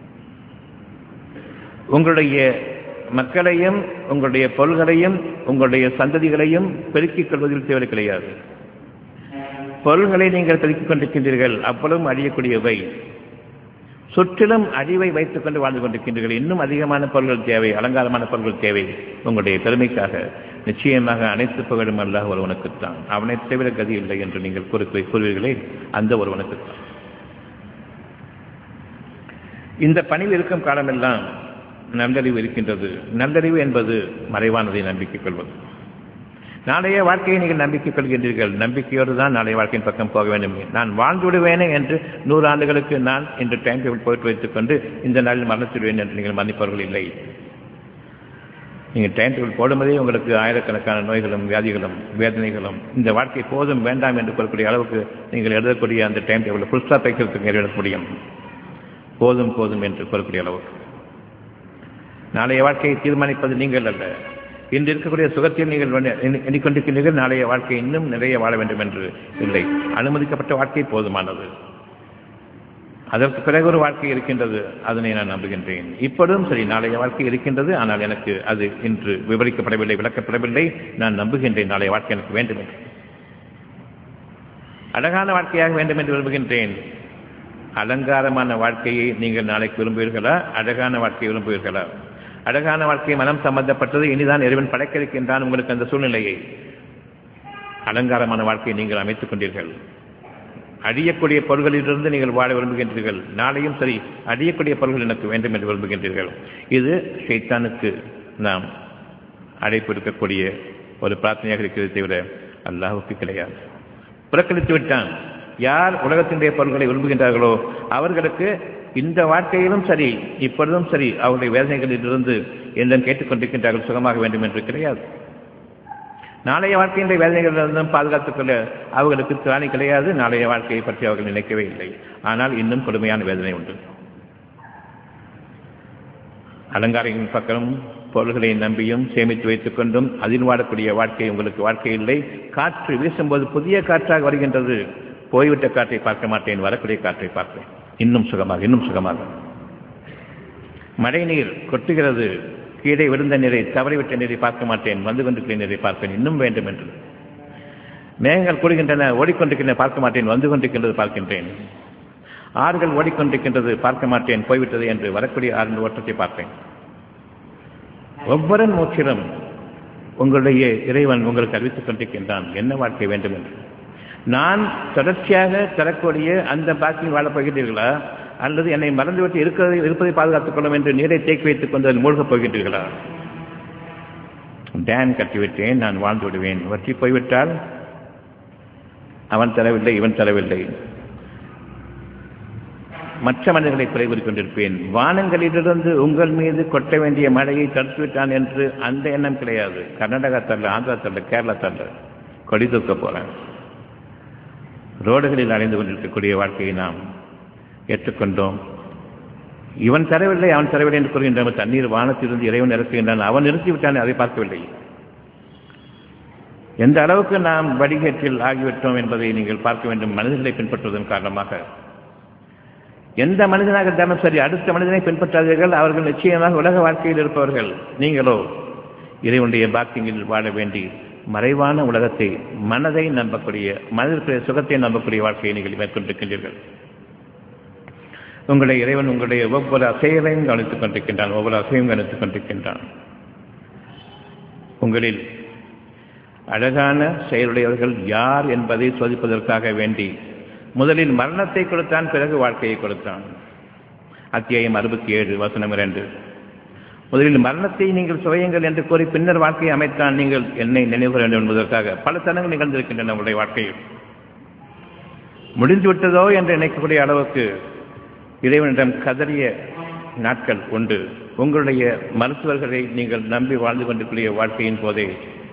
உங்களுடைய மக்களையும் உங்களுடைய பொருள்களையும் உங்களுடைய சந்ததிகளையும் பெருக்கிக் கொள்வதில் தேவை கிடையாது பொருள்களை நீங்கள் பெருக்கிக் கொண்டிருக்கின்றீர்கள் அவ்வளவும் அழியக்கூடியவை சுற்றிலும் அழிவை வைத்துக் கொண்டு வாழ்ந்து கொண்டிருக்கின்றீர்கள் இன்னும் அதிகமான பொருள்கள் தேவை அலங்காரமான பொருள்கள் தேவை உங்களுடைய பெருமைக்காக நிச்சயமாக அனைத்து புகழும் அல்லாஹ் ஒருவனுக்குத்தான் அவனை தவிர கதி இல்லை என்று நீங்கள் கூறு கூறுவீர்களே அந்த ஒருவனுக்குத்தான் இந்த பணியில் இருக்கும் காலமெல்லாம் நல்லறிவு இருக்கின்றது நல்லறிவு என்பது மறைவானதை நம்பிக்கை கொள்வது நாளைய வாழ்க்கையை நீங்கள் நம்பிக்கை கொள்கின்றீர்கள் நம்பிக்கையோடு தான் நாளைய வாழ்க்கையின் பக்கம் போக வேண்டும் நான் வாழ்ந்து விடுவேனே என்று நூறு ஆண்டுகளுக்கு நான் இன்று டைம் டேபிள் போயிட்டு வைத்துக் கொண்டு இந்த நாளில் மரணத்திடுவேன் என்று நீங்கள் மன்னிப்பவர்கள் இல்லை நீங்கள் டைம் டேபிள் போடும்போதே உங்களுக்கு ஆயிரக்கணக்கான நோய்களும் வியாதிகளும் வேதனைகளும் இந்த வாழ்க்கை போதும் வேண்டாம் என்று கூறக்கூடிய அளவுக்கு நீங்கள் எழுதக்கூடிய அந்த டைம் டேபிள் புல் ஸ்டாப் வைக்கிறதுக்கு எழுத முடியும் போதும் போதும் என்று கூறக்கூடிய அளவுக்கு நாளைய வாழ்க்கையை தீர்மானிப்பது நீங்கள் அல்ல இன்று இருக்கக்கூடிய சுகத்தில் நீங்கள் எண்ணிக்கொண்டிருக்கிறீர்கள் நாளைய வாழ்க்கை இன்னும் நிறைய வாழ வேண்டும் என்று இல்லை அனுமதிக்கப்பட்ட வாழ்க்கை போதுமானது அதற்கு பிறகு ஒரு வாழ்க்கை இருக்கின்றது அதனை நான் நம்புகின்றேன் இப்பொழுதும் சரி நாளைய வாழ்க்கை இருக்கின்றது ஆனால் எனக்கு அது இன்று விவரிக்கப்படவில்லை விளக்கப்படவில்லை நான் நம்புகின்றேன் நாளைய வாழ்க்கை எனக்கு வேண்டும் என்று அழகான வாழ்க்கையாக வேண்டும் என்று விரும்புகின்றேன் அலங்காரமான வாழ்க்கையை நீங்கள் நாளைக்கு விரும்புவீர்களா அழகான வாழ்க்கையை விரும்புவீர்களா அழகான வாழ்க்கை மனம் சம்பந்தப்பட்டது இனிதான் இறைவன் படைக்க இருக்கின்றான் உங்களுக்கு அந்த சூழ்நிலையை அலங்காரமான வாழ்க்கையை நீங்கள் அமைத்துக் கொண்டீர்கள் அழியக்கூடிய பொருள்களிலிருந்து நீங்கள் வாழ விரும்புகின்றீர்கள் நாளையும் சரி அழியக்கூடிய பொருள்கள் எனக்கு வேண்டும் என்று விரும்புகின்றீர்கள் இது ஷைத்தானுக்கு நாம் அழைப்பு இருக்கக்கூடிய ஒரு பிரார்த்தனையாக இருக்கிறது தவிர அல்லாஹுக்கு கிடையாது புறக்கணித்து விட்டான் யார் உலகத்தினுடைய பொருள்களை விரும்புகின்றார்களோ அவர்களுக்கு இந்த வாழ்க்கையிலும் சரி இப்பொழுதும் சரி அவருடைய வேதனைகளிலிருந்து எந்த கேட்டுக்கொண்டிருக்கின்றார்கள் சுகமாக வேண்டும் என்று கிடையாது நாளைய வாழ்க்கையினுடைய வேதனைகளிலிருந்தும் பாதுகாத்துக் கொள்ள அவர்களுக்கு திராணி கிடையாது நாளைய வாழ்க்கையை பற்றி அவர்கள் நினைக்கவே இல்லை ஆனால் இன்னும் கொடுமையான வேதனை உண்டு அலங்காரங்களின் பக்கம் பொருள்களை நம்பியும் சேமித்து வைத்துக் கொண்டும் அதில் வாழக்கூடிய வாழ்க்கை உங்களுக்கு வாழ்க்கை இல்லை காற்று வீசும்போது புதிய காற்றாக வருகின்றது போய்விட்ட காற்றை பார்க்க மாட்டேன் வரக்கூடிய காற்றை பார்ப்பேன் இன்னும் சுகமாக இன்னும் சுகமாக மழை நீர் கொட்டுகிறது கீழே விழுந்த நீரை தவறிவிட்ட நீரை பார்க்க மாட்டேன் வந்து கொண்டிருக்கிற நீரை பார்ப்பேன் இன்னும் வேண்டும் என்று மேகங்கள் கூடுகின்றன ஓடிக்கொண்டிருக்கின்றன பார்க்க மாட்டேன் வந்து கொண்டிருக்கின்றது பார்க்கின்றேன் ஆறுகள் ஓடிக்கொண்டிருக்கின்றது பார்க்க மாட்டேன் போய்விட்டது என்று வரக்கூடிய ஆறு ஓட்டத்தை பார்ப்பேன் ஒவ்வொரு மூச்சிலும் உங்களுடைய இறைவன் உங்களுக்கு அறிவித்துக் கொண்டிருக்கின்றான் என்ன வாழ்க்கை வேண்டும் என்று நான் தொடர்ச்சியாக தரக்கூடிய அந்த பாக்கில் வாழப் போகிறீர்களா அல்லது என்னை மறந்துவிட்டு இருக்கிறதை இருப்பதை பாதுகாத்துக் கொள்ளும் என்று நீரை தேக்கி வைத்துக் கொண்டு அதில் மூழ்கப் போகின்றீர்களா டேன் கட்டிவிட்டேன் நான் வாழ்ந்து விடுவேன் வற்றி போய்விட்டால் அவன் தரவில்லை இவன் தரவில்லை மற்ற மனிதர்களை குறைகூறி கொண்டிருப்பேன் வானங்களிலிருந்து உங்கள் மீது கொட்ட வேண்டிய மழையை தடுத்து விட்டான் என்று அந்த எண்ணம் கிடையாது கர்நாடகா தரல ஆந்திரா தரல கேரளா தரல கொடி தூக்க போறேன் ரோடுகளில் அடைந்து கொண்டிருக்கக்கூடிய வாழ்க்கையை நாம் ஏற்றுக்கொண்டோம் இவன் தரவில்லை அவன் தரவில்லை என்று கூறுகின்றன தண்ணீர் வானத்திலிருந்து இறைவன் இறக்குகின்றான் அவன் நிறுத்திவிட்டான் அதை பார்க்கவில்லை எந்த அளவுக்கு நாம் வடிகேற்றில் ஆகிவிட்டோம் என்பதை நீங்கள் பார்க்க வேண்டும் மனிதர்களை பின்பற்றுவதன் காரணமாக எந்த மனிதனாக இருந்தாலும் சரி அடுத்த மனிதனை பின்பற்றாதீர்கள் அவர்கள் நிச்சயமாக உலக வாழ்க்கையில் இருப்பவர்கள் நீங்களோ இறைவனுடைய பாக்கியங்களில் வாழ வேண்டி மறைவான உலகத்தை மனதை நம்பக்கூடிய மனதிற்குரிய சுகத்தை நம்பக்கூடிய வாழ்க்கையை நீங்கள் மேற்கொண்டிருக்கின்றீர்கள் உங்களுடைய இறைவன் உங்களுடைய ஒவ்வொரு அசையலையும் கவனித்துக் கொண்டிருக்கின்றான் ஒவ்வொரு அசையும் கவனித்துக் கொண்டிருக்கின்றான் உங்களில் அழகான செயலுடையவர்கள் யார் என்பதை சோதிப்பதற்காக வேண்டி முதலில் மரணத்தை கொடுத்தான் பிறகு வாழ்க்கையை கொடுத்தான் அத்தியாயம் அறுபத்தி ஏழு வசனம் இரண்டு முதலில் மரணத்தை நீங்கள் சுவையுங்கள் என்று கூறி பின்னர் வாழ்க்கையை அமைத்தான் நீங்கள் என்னை நினைவு வேண்டும் என்பதற்காக பல தனங்கள் நிகழ்ந்திருக்கின்றன உங்களுடைய வாழ்க்கையில் முடிந்துவிட்டதோ என்று நினைக்கக்கூடிய அளவுக்கு இறைவனிடம் கதறிய நாட்கள் உண்டு உங்களுடைய மருத்துவர்களை நீங்கள் நம்பி வாழ்ந்து கொண்டிருக்கிற வாழ்க்கையின் போதே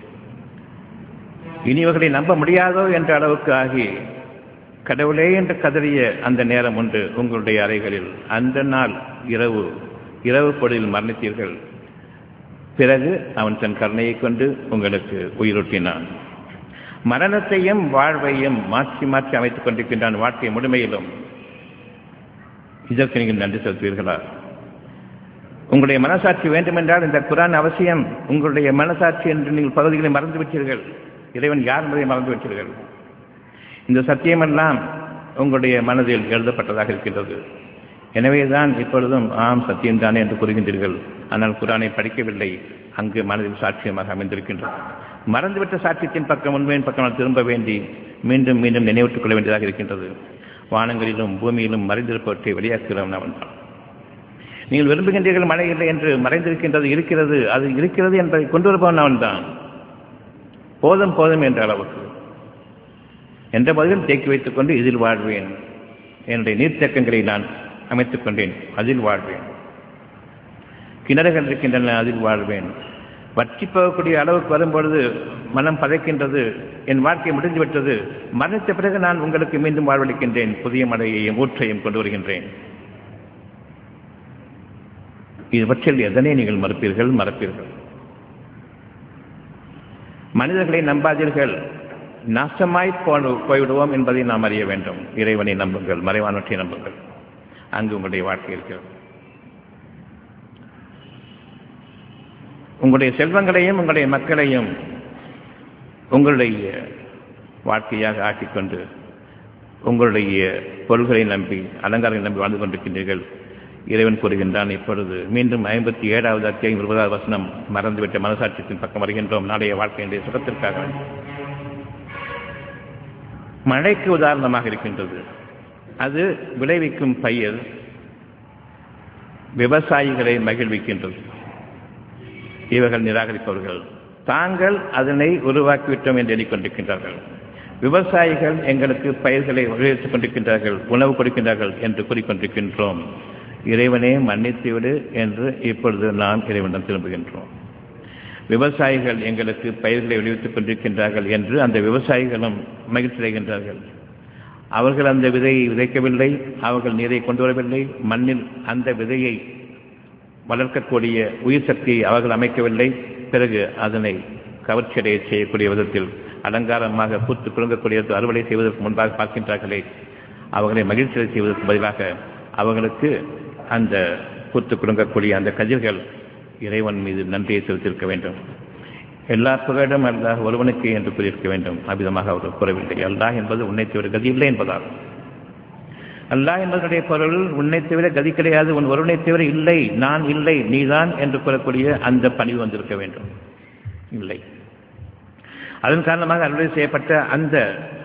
இனிவர்களை நம்ப முடியாதோ என்ற அளவுக்கு ஆகி கடவுளே என்று கதறிய அந்த நேரம் உண்டு உங்களுடைய அறைகளில் அந்த நாள் இரவு இரவு பொழுதில் மரணித்தீர்கள் பிறகு அவன் தன் கருணையை கொண்டு உங்களுக்கு உயிரூட்டினான் மரணத்தையும் வாழ்வையும் மாற்றி மாற்றி அமைத்துக் கொண்டிருக்கின்றான் வாழ்க்கை முழுமையிலும் இதற்கு நீங்கள் நன்றி செலுத்துவீர்களா உங்களுடைய மனசாட்சி வேண்டுமென்றால் இந்த குரான் அவசியம் உங்களுடைய மனசாட்சி என்று நீங்கள் பகுதிகளை மறந்து விட்டீர்கள் இறைவன் யார் என்பதை மறந்து விட்டீர்கள் இந்த சத்தியமெல்லாம் உங்களுடைய மனதில் எழுதப்பட்டதாக இருக்கின்றது எனவேதான் இப்பொழுதும் ஆம் சத்தியம்தானே என்று கூறுகின்றீர்கள் ஆனால் குரானை படிக்கவில்லை அங்கு மனதில் சாட்சியமாக அமைந்திருக்கின்றது மறந்துவிட்ட சாட்சியத்தின் பக்கம் உண்மையின் பக்கம் திரும்ப வேண்டி மீண்டும் மீண்டும் நினைவுற்றுக் கொள்ள வேண்டியதாக இருக்கின்றது வானங்களிலும் பூமியிலும் மறைந்திருப்பவற்றை வெளியாக்குகிறோம் அவன் தான் நீங்கள் விரும்புகின்றீர்கள் மழை இல்லை என்று மறைந்திருக்கின்றது இருக்கிறது அது இருக்கிறது என்பதை கொண்டு வருபவன் அவன் தான் போதும் போதும் என்ற அளவுக்கு என்ற பதிலும் தேக்கி வைத்துக் கொண்டு இதில் வாழ்வேன் என்னுடைய நீர்த்தேக்கங்களை நான் அமைத்துக் கொண்டேன் அதில் வாழ்வேன் கிணறுகள் இருக்கின்றன அதில் வாழ்வேன் வற்றி போகக்கூடிய அளவுக்கு வரும்பொழுது மனம் பதைக்கின்றது என் வாழ்க்கை முடிந்துவிட்டது மரணித்த பிறகு நான் உங்களுக்கு மீண்டும் வாழ்வளிக்கின்றேன் புதிய மழையையும் ஊற்றையும் கொண்டு வருகின்றேன் இவற்றில் எதனை நீங்கள் மறுப்பீர்கள் மறப்பீர்கள் மனிதர்களை நம்பாதீர்கள் நாசமாய் போய்விடுவோம் என்பதை நாம் அறிய வேண்டும் இறைவனை நம்புங்கள் மறைவானவற்றை நம்புங்கள் அங்கு உங்களுடைய வாழ்க்கை இருக்கிறது உங்களுடைய செல்வங்களையும் உங்களுடைய மக்களையும் உங்களுடைய வாழ்க்கையாக ஆக்கிக்கொண்டு உங்களுடைய பொருள்களை நம்பி அலங்காரங்களை நம்பி வாழ்ந்து கொண்டிருக்கின்றீர்கள் இறைவன் கூறுகின்றான் இப்பொழுது மீண்டும் ஐம்பத்தி ஏழாவது அத்தியாயம் இருபதாவது வசனம் மறந்துவிட்ட மனசாட்சியத்தின் பக்கம் வருகின்றோம் நாளைய வாழ்க்கையினுடைய சுகத்திற்காக மழைக்கு உதாரணமாக இருக்கின்றது அது விளைவிக்கும் பயிர் விவசாயிகளை மகிழ்விக்கின்றது இவர்கள் நிராகரிப்பவர்கள் தாங்கள் அதனை உருவாக்கிவிட்டோம் என்று எண்ணிக்கொண்டிருக்கின்றார்கள் விவசாயிகள் எங்களுக்கு பயிர்களை விளைவித்துக் கொண்டிருக்கின்றார்கள் உணவு கொடுக்கின்றார்கள் என்று கூறிக்கொண்டிருக்கின்றோம் இறைவனே மன்னித்துவிடு என்று இப்பொழுது நாம் இறைவனிடம் திரும்புகின்றோம் விவசாயிகள் எங்களுக்கு பயிர்களை விளைவித்துக் கொண்டிருக்கின்றார்கள் என்று அந்த விவசாயிகளும் மகிழ்ச்சி அடைகின்றார்கள் அவர்கள் அந்த விதையை விதைக்கவில்லை அவர்கள் நீரை கொண்டு வரவில்லை மண்ணில் அந்த விதையை வளர்க்கக்கூடிய உயிர் சக்தியை அவர்கள் அமைக்கவில்லை பிறகு அதனை கவர்ச்சியடைய செய்யக்கூடிய விதத்தில் அலங்காரமாக பூத்து குலுங்கக்கூடிய அறுவடை செய்வதற்கு முன்பாக பார்க்கின்றார்களே அவர்களை மகிழ்ச்சியை செய்வதற்கு பதிலாக அவர்களுக்கு அந்த பூத்து குலுங்கக்கூடிய அந்த கதிர்கள் இறைவன் மீது நன்றியை செலுத்தியிருக்க வேண்டும் எல்லா புகழும் அல்லாஹ் ஒருவனுக்கு என்று கூறியிருக்க வேண்டும் அவ்விதமாக அவர்கள் கூறவில்லை அல்லாஹ் என்பது உன்னை தவிர கதி இல்லை என்பதால் அல்லாஹ் என்பதனுடைய பொருள் உன்னை தவிர கதி கிடையாது உன் ஒருவனை தவிர இல்லை நான் இல்லை நீதான் என்று கூறக்கூடிய அந்த பணிவு வந்திருக்க வேண்டும் இல்லை அதன் காரணமாக அறுவடை செய்யப்பட்ட அந்த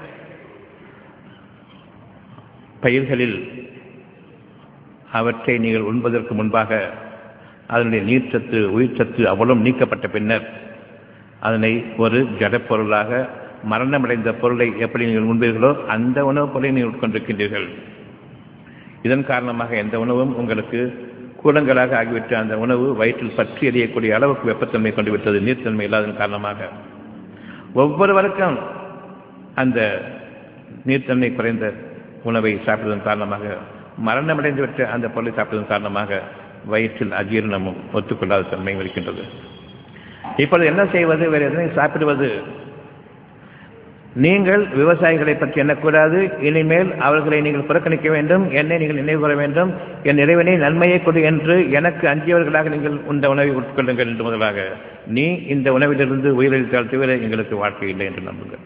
பயிர்களில் அவற்றை நீங்கள் உண்பதற்கு முன்பாக அதனுடைய நீர்ச்சத்து உயிர்ச்சத்து அவ்வளவு நீக்கப்பட்ட பின்னர் அதனை ஒரு ஜடப்பொருளாக மரணமடைந்த பொருளை எப்படி நீங்கள் உண்பீர்களோ அந்த உணவுப் பொருளை நீங்கள் உட்கொண்டிருக்கின்றீர்கள் இதன் காரணமாக எந்த உணவும் உங்களுக்கு கூடங்களாக ஆகிவிட்டு அந்த உணவு வயிற்றில் பற்றி எறியக்கூடிய அளவுக்கு வெப்பத்தன்மை கொண்டு விட்டது நீர்த்தன்மை இல்லாததன் காரணமாக ஒவ்வொருவருக்கும் அந்த நீர்த்தன்மை குறைந்த உணவை சாப்பிடுவதன் காரணமாக மரணமடைந்து விட்ட அந்த பொருளை சாப்பிடுவதன் காரணமாக வயிற்றில் அஜீரணமும் ஒத்துக்கொள்ளாத தன்மையும் இருக்கின்றது இப்பொழுது என்ன செய்வது வேறு எதனை சாப்பிடுவது நீங்கள் விவசாயிகளை பற்றி எண்ணக்கூடாது இனிமேல் அவர்களை நீங்கள் புறக்கணிக்க வேண்டும் என்னை நீங்கள் நினைவு கூற வேண்டும் என் இறைவனை நன்மையை கொடு என்று எனக்கு அஞ்சியவர்களாக நீங்கள் இந்த உணவை உட்கொள்ளுங்கள் என்று முதலாக நீ இந்த உணவிலிருந்து உயிரிழத்தால் தவிர எங்களுக்கு வாழ்க்கை இல்லை என்று நம்புங்கள்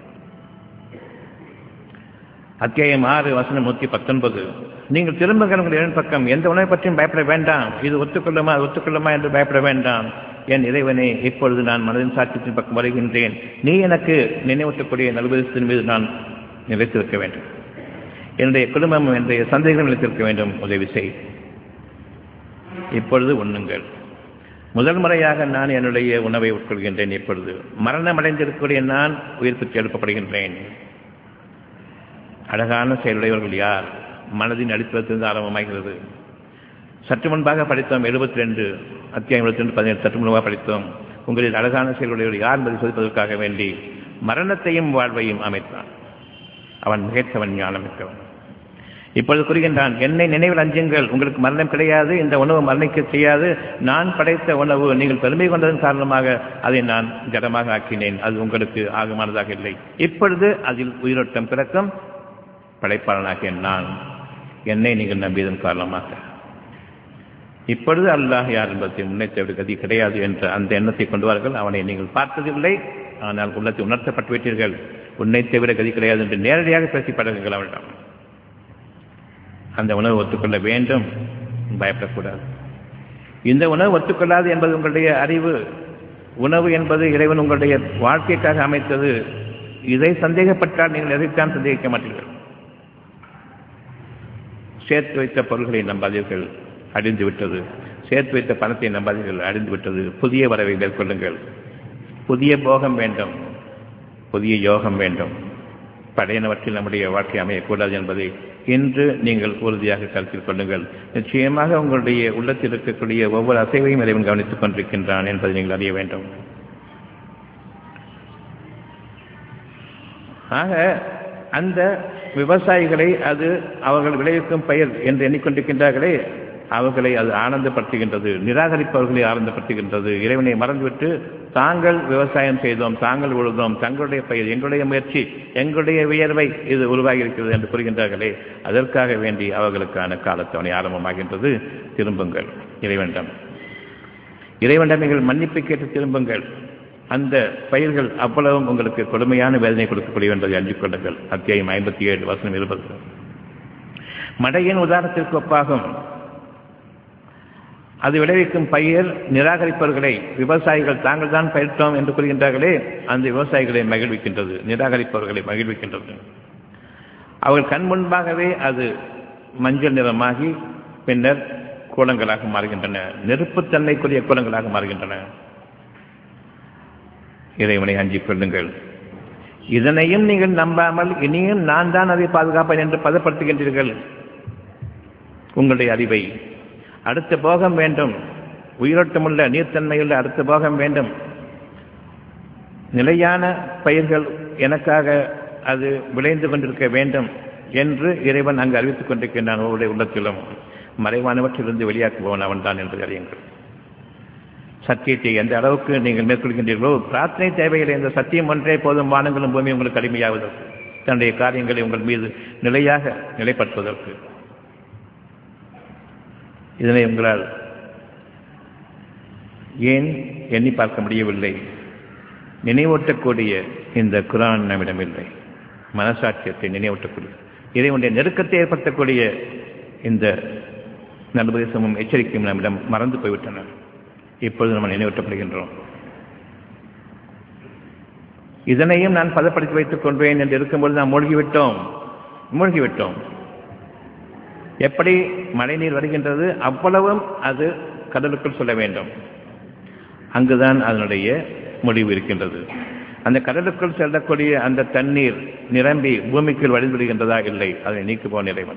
அத்தியாயம் ஆறு வசனம் நூற்றி பத்தொன்பது நீங்கள் திரும்புங்கள் உங்கள் இடம் பக்கம் எந்த உணவை பற்றியும் பயப்பட வேண்டாம் இது ஒத்துக்கொள்ளுமா அது ஒத்துக்கொள்ளுமா என்று பயப்பட வேண்டாம் என் இறைவனே இப்பொழுது நான் மனதின் சாட்சியத்தின் பக்கம் வருகின்றேன் நீ எனக்கு நினைவூட்டக்கூடிய நல்வரிசத்தின் மீது நான் நிலைத்திருக்க வேண்டும் என்னுடைய குடும்பம் என்னுடைய சந்தேகம் நிலைத்திருக்க வேண்டும் உதவி செய் இப்பொழுது உண்ணுங்கள் முதல் முறையாக நான் என்னுடைய உணவை உட்கொள்கின்றேன் இப்பொழுது மரணம் அடைந்திருக்கக்கூடிய நான் உயிர்ப்பித்து எழுப்பப்படுகின்றேன் அழகான செயலுடையவர்கள் யார் மனதின் அடித்தளத்திலிருந்து ஆரம்பமாகிறது சற்று முன்பாக படித்தோம் எழுபத்தி ரெண்டு அத்தியாயம் எழுபத்தி ரெண்டு பதினெட்டு சற்று முன்பாக படித்தோம் உங்களில் அழகான செயலுடையவர் யார் என்பதை சோதிப்பதற்காக வேண்டி மரணத்தையும் வாழ்வையும் அமைத்தான் அவன் மிகைத்தவன் ஞானமிக்கவன் இப்பொழுது கூறுகின்றான் என்னை நினைவில் அஞ்சுங்கள் உங்களுக்கு மரணம் கிடையாது இந்த உணவு மரணிக்க செய்யாது நான் படைத்த உணவு நீங்கள் பெருமை கொண்டதன் காரணமாக அதை நான் ஜடமாக ஆக்கினேன் அது உங்களுக்கு ஆகமானதாக இல்லை இப்பொழுது அதில் உயிரோட்டம் பிறக்கும் படைப்பாளனாகிய நான் என்னை நீங்கள் நம்பியதன் காரணமாக இப்பொழுது அல்லாஹ் யார் என்பதை முன்னேற்ற கதி கிடையாது என்ற அந்த எண்ணத்தை கொண்டுவார்கள் அவனை நீங்கள் பார்த்ததில்லை ஆனால் உள்ளத்தை உணர்த்தப்பட்டு விட்டீர்கள் உன்னை தவிர கதி கிடையாது என்று நேரடியாக பேசி பழகுங்கள் அவனிடம் அந்த உணவு ஒத்துக்கொள்ள வேண்டும் பயப்படக்கூடாது இந்த உணவு ஒத்துக்கொள்ளாது என்பது உங்களுடைய அறிவு உணவு என்பது இறைவன் உங்களுடைய வாழ்க்கைக்காக அமைத்தது இதை சந்தேகப்பட்டால் நீங்கள் எதைத்தான் சந்தேகிக்க மாட்டீர்கள் சேர்த்து வைத்த பொருள்களை நம்பாதீர்கள் அழிந்து விட்டது சேர்த்து வைத்த பணத்தை நம்பாதீர்கள் அழிந்து விட்டது புதிய வரவை மேற்கொள்ளுங்கள் புதிய போகம் வேண்டும் புதிய யோகம் வேண்டும் பழையனவற்றில் நம்முடைய வாழ்க்கை அமையக்கூடாது என்பதை இன்று நீங்கள் உறுதியாக கருத்தில் கொள்ளுங்கள் நிச்சயமாக உங்களுடைய உள்ளத்தில் இருக்கக்கூடிய ஒவ்வொரு அசைவையும் இறைவன் கவனித்துக் கொண்டிருக்கின்றான் என்பதை நீங்கள் அறிய வேண்டும் ஆக அந்த விவசாயிகளை அது அவர்கள் விளைவிக்கும் பயிர் என்று எண்ணிக்கொண்டிருக்கின்றார்களே அவர்களை அது ஆனந்தப்படுத்துகின்றது நிராகரிப்பவர்களை ஆனந்தப்படுத்துகின்றது இறைவனை மறந்துவிட்டு தாங்கள் விவசாயம் செய்தோம் தாங்கள் உழுதோம் தங்களுடைய பயிர் எங்களுடைய முயற்சி எங்களுடைய வியர்வை இது உருவாகி இருக்கிறது என்று கூறுகின்றார்களே அதற்காக வேண்டி அவர்களுக்கான காலத்தவணை ஆரம்பமாகின்றது திரும்புங்கள் இறைவனிடம் இறைவனிடம் நீங்கள் மன்னிப்பு கேட்டு திரும்புங்கள் அந்த பயிர்கள் அவ்வளவும் உங்களுக்கு கொடுமையான வேதனை கொடுக்கக்கூடிய என்பதை அஞ்சு கொள்ளுங்கள் அத்தியாயம் ஐம்பத்தி ஏழு வசனம் இருபது மடையின் உதாரணத்திற்கு ஒப்பாகும் அது விளைவிக்கும் பயிர் நிராகரிப்பவர்களை விவசாயிகள் தாங்கள் தான் பயிர்த்தோம் என்று கூறுகின்றார்களே அந்த விவசாயிகளை மகிழ்விக்கின்றது நிராகரிப்பவர்களை மகிழ்விக்கின்றது அவர்கள் கண் முன்பாகவே அது மஞ்சள் நிறமாகி பின்னர் கூலங்களாக மாறுகின்றன நெருப்புத்தன்மைக்குரிய கூலங்களாக மாறுகின்றன இறைவனை அஞ்சிக் கொள்ளுங்கள் இதனையும் நீங்கள் நம்பாமல் இனியும் நான் தான் அதை பாதுகாப்பேன் என்று பதப்படுத்துகின்றீர்கள் உங்களுடைய அறிவை அடுத்த போகம் வேண்டும் உயிரோட்டமுள்ள நீர்த்தன்மையுள்ள அடுத்த போகம் வேண்டும் நிலையான பயிர்கள் எனக்காக அது விளைந்து கொண்டிருக்க வேண்டும் என்று இறைவன் அங்கு அறிவித்துக் கொண்டிருக்கின்றான் அவருடைய உள்ளத்திலும் மறைவானவற்றிலிருந்து வெளியாக்குபவன் அவன்தான் என்று அறியுங்கள் சத்தியத்தை எந்த அளவுக்கு நீங்கள் மேற்கொள்கின்றீர்களோ பிரார்த்தனை தேவையில்லை இந்த சத்தியம் ஒன்றே போதும் வானங்களும் பூமி உங்களுக்கு அடிமையாவதற்கு தன்னுடைய காரியங்களை உங்கள் மீது நிலையாக நிலைப்படுத்துவதற்கு இதனை உங்களால் ஏன் எண்ணி பார்க்க முடியவில்லை நினைவூட்டக்கூடிய இந்த குரான் நம்மிடம் இல்லை மனசாட்சியத்தை நினைவூட்டக்கூடிய இறைவனுடைய நெருக்கத்தை ஏற்படுத்தக்கூடிய இந்த நல்பதேசமும் எச்சரிக்கையும் நம்மிடம் மறந்து போய்விட்டன இப்பொழுது நம்ம நினைவூட்டப்படுகின்றோம் இதனையும் நான் பதப்படுத்தி வைத்துக் கொள்வேன் என்று இருக்கும்போது நாம் மூழ்கிவிட்டோம் மூழ்கிவிட்டோம் எப்படி மழைநீர் வருகின்றது அவ்வளவும் அது கடலுக்குள் சொல்ல வேண்டும் அங்குதான் அதனுடைய முடிவு இருக்கின்றது அந்த கடலுக்குள் செல்லக்கூடிய அந்த தண்ணீர் நிரம்பி பூமிக்குள் வழிந்துவிடுகின்றதா இல்லை அதை நீக்குவோம் இறைவன்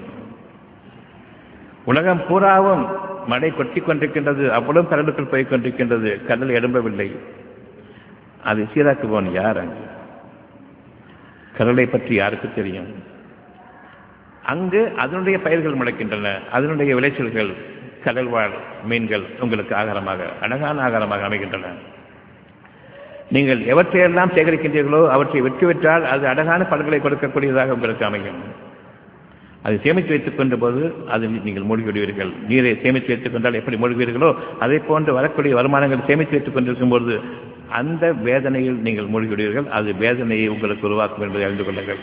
உலகம் பூராவும் மழை கொட்டி கொண்டிருக்கின்றது அவ்வளவு கடலுக்குள் போய் கொண்டிருக்கின்றது கடல் எழும்பவில்லை அதை சீராக்குவோன் யார் அங்கு கடலை பற்றி யாருக்கு தெரியும் அங்கு அதனுடைய பயிர்கள் முளைக்கின்றன அதனுடைய விளைச்சல்கள் கடல் வாழ் மீன்கள் உங்களுக்கு ஆகாரமாக அழகான ஆகாரமாக அமைகின்றன நீங்கள் எவற்றையெல்லாம் சேகரிக்கின்றீர்களோ அவற்றை வெற்றிவிட்டால் அது அழகான பலன்களை கொடுக்கக்கூடியதாக உங்களுக்கு அமையும் அதை சேமித்து வைத்துக் கொண்ட போது அதில் நீங்கள் மூழ்கிவிடுவீர்கள் நீரை சேமித்து வைத்துக் கொண்டால் எப்படி மூழ்குவீர்களோ அதை போன்று வரக்கூடிய வருமானங்கள் சேமித்து வைத்துக் கொண்டிருக்கும் போது அந்த வேதனையில் நீங்கள் மூழ்கிவிடுவீர்கள் அது வேதனையை உங்களுக்கு உருவாக்கும் என்பதை அறிந்து கொள்ளுங்கள்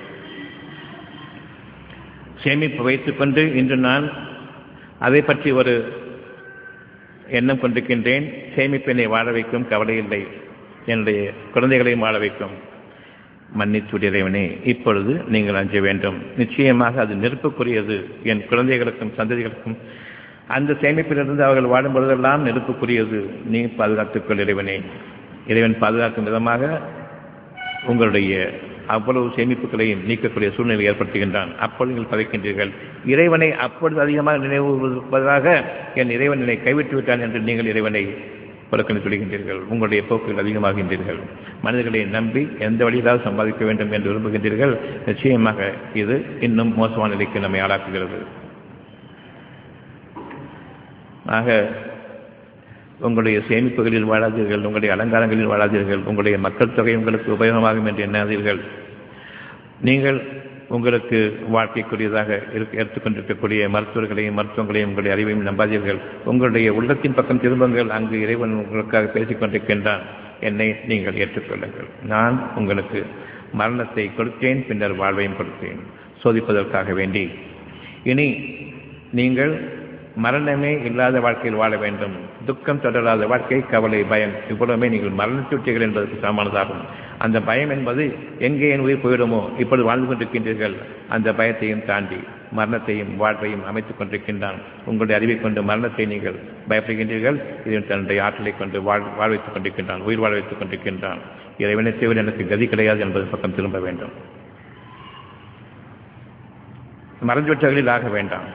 சேமிப்பு வைத்துக்கொண்டு இன்று நான் அதை பற்றி ஒரு எண்ணம் கொண்டிருக்கின்றேன் சேமிப்பினை வாழ வைக்கும் கவலை இல்லை என்னுடைய குழந்தைகளையும் வாழ வைக்கும் மன்னித்து இறைவனே இப்பொழுது நீங்கள் அஞ்ச வேண்டும் நிச்சயமாக அது நெருப்புக்குரியது என் குழந்தைகளுக்கும் சந்ததிகளுக்கும் அந்த சேமிப்பிலிருந்து அவர்கள் வாடும் பொழுதெல்லாம் நெருப்புக்குரியது நீ பாதுகாத்துக்கொள் இறைவனே இறைவன் பாதுகாக்கும் விதமாக உங்களுடைய அவ்வளவு சேமிப்புகளையும் நீக்கக்கூடிய சூழ்நிலை ஏற்படுத்துகின்றான் அப்பொழுது நீங்கள் பதைக்கின்றீர்கள் இறைவனை அப்பொழுது அதிகமாக நினைவுவதாக என் இறைவன் என்னை கைவிட்டு விட்டான் என்று நீங்கள் இறைவனை புறக்கணித்து விடுகின்றீர்கள் உங்களுடைய போக்குகள் அதிகமாகின்றீர்கள் மனிதர்களை நம்பி எந்த வழியிலாவது சம்பாதிக்க வேண்டும் என்று விரும்புகின்றீர்கள் நிச்சயமாக இது இன்னும் மோசமான நிலைக்கு நம்மை ஆளாக்குகிறது ஆக உங்களுடைய சேமிப்புகளில் வாழாதீர்கள் உங்களுடைய அலங்காரங்களில் வாழாதீர்கள் உங்களுடைய மக்கள் தொகை உங்களுக்கு உபயோகமாகும் என்று எண்ணாதீர்கள் நீங்கள் உங்களுக்கு வாழ்க்கைக்குரியதாக இருக்க எடுத்துக்கொண்டிருக்கக்கூடிய மருத்துவர்களையும் மருத்துவங்களையும் உங்களுடைய அறிவையும் நம்பாதீர்கள் உங்களுடைய உள்ளத்தின் பக்கம் திரும்புங்கள் அங்கு இறைவன் உங்களுக்காக பேசிக் கொண்டிருக்கின்றான் என்னை நீங்கள் ஏற்றுக்கொள்ளுங்கள் நான் உங்களுக்கு மரணத்தை கொடுத்தேன் பின்னர் வாழ்வையும் கொடுத்தேன் சோதிப்பதற்காக வேண்டி இனி நீங்கள் மரணமே இல்லாத வாழ்க்கையில் வாழ வேண்டும் துக்கம் தொடராத வாழ்க்கை கவலை பயம் இவ்வளவுமே நீங்கள் மரணச்சுட்டிகள் என்பதற்கு சமமானதாகும் அந்த பயம் என்பது எங்கே என் உயிர் போயிடுமோ இப்பொழுது வாழ்ந்து கொண்டிருக்கின்றீர்கள் அந்த பயத்தையும் தாண்டி மரணத்தையும் வாழ்வையும் அமைத்துக் கொண்டிருக்கின்றான் உங்களுடைய அறிவை கொண்டு மரணத்தை நீங்கள் பயப்படுகின்றீர்கள் இதில் தன்னுடைய ஆற்றலை கொண்டு வாழ் வாழ வைத்துக் கொண்டிருக்கின்றான் உயிர் வாழ வைத்துக் கொண்டிருக்கின்றான் இறைவனை தவிர எனக்கு கதி கிடையாது என்பது பக்கம் திரும்ப வேண்டும் மறைஞ்சுற்றகளில் ஆக வேண்டாம்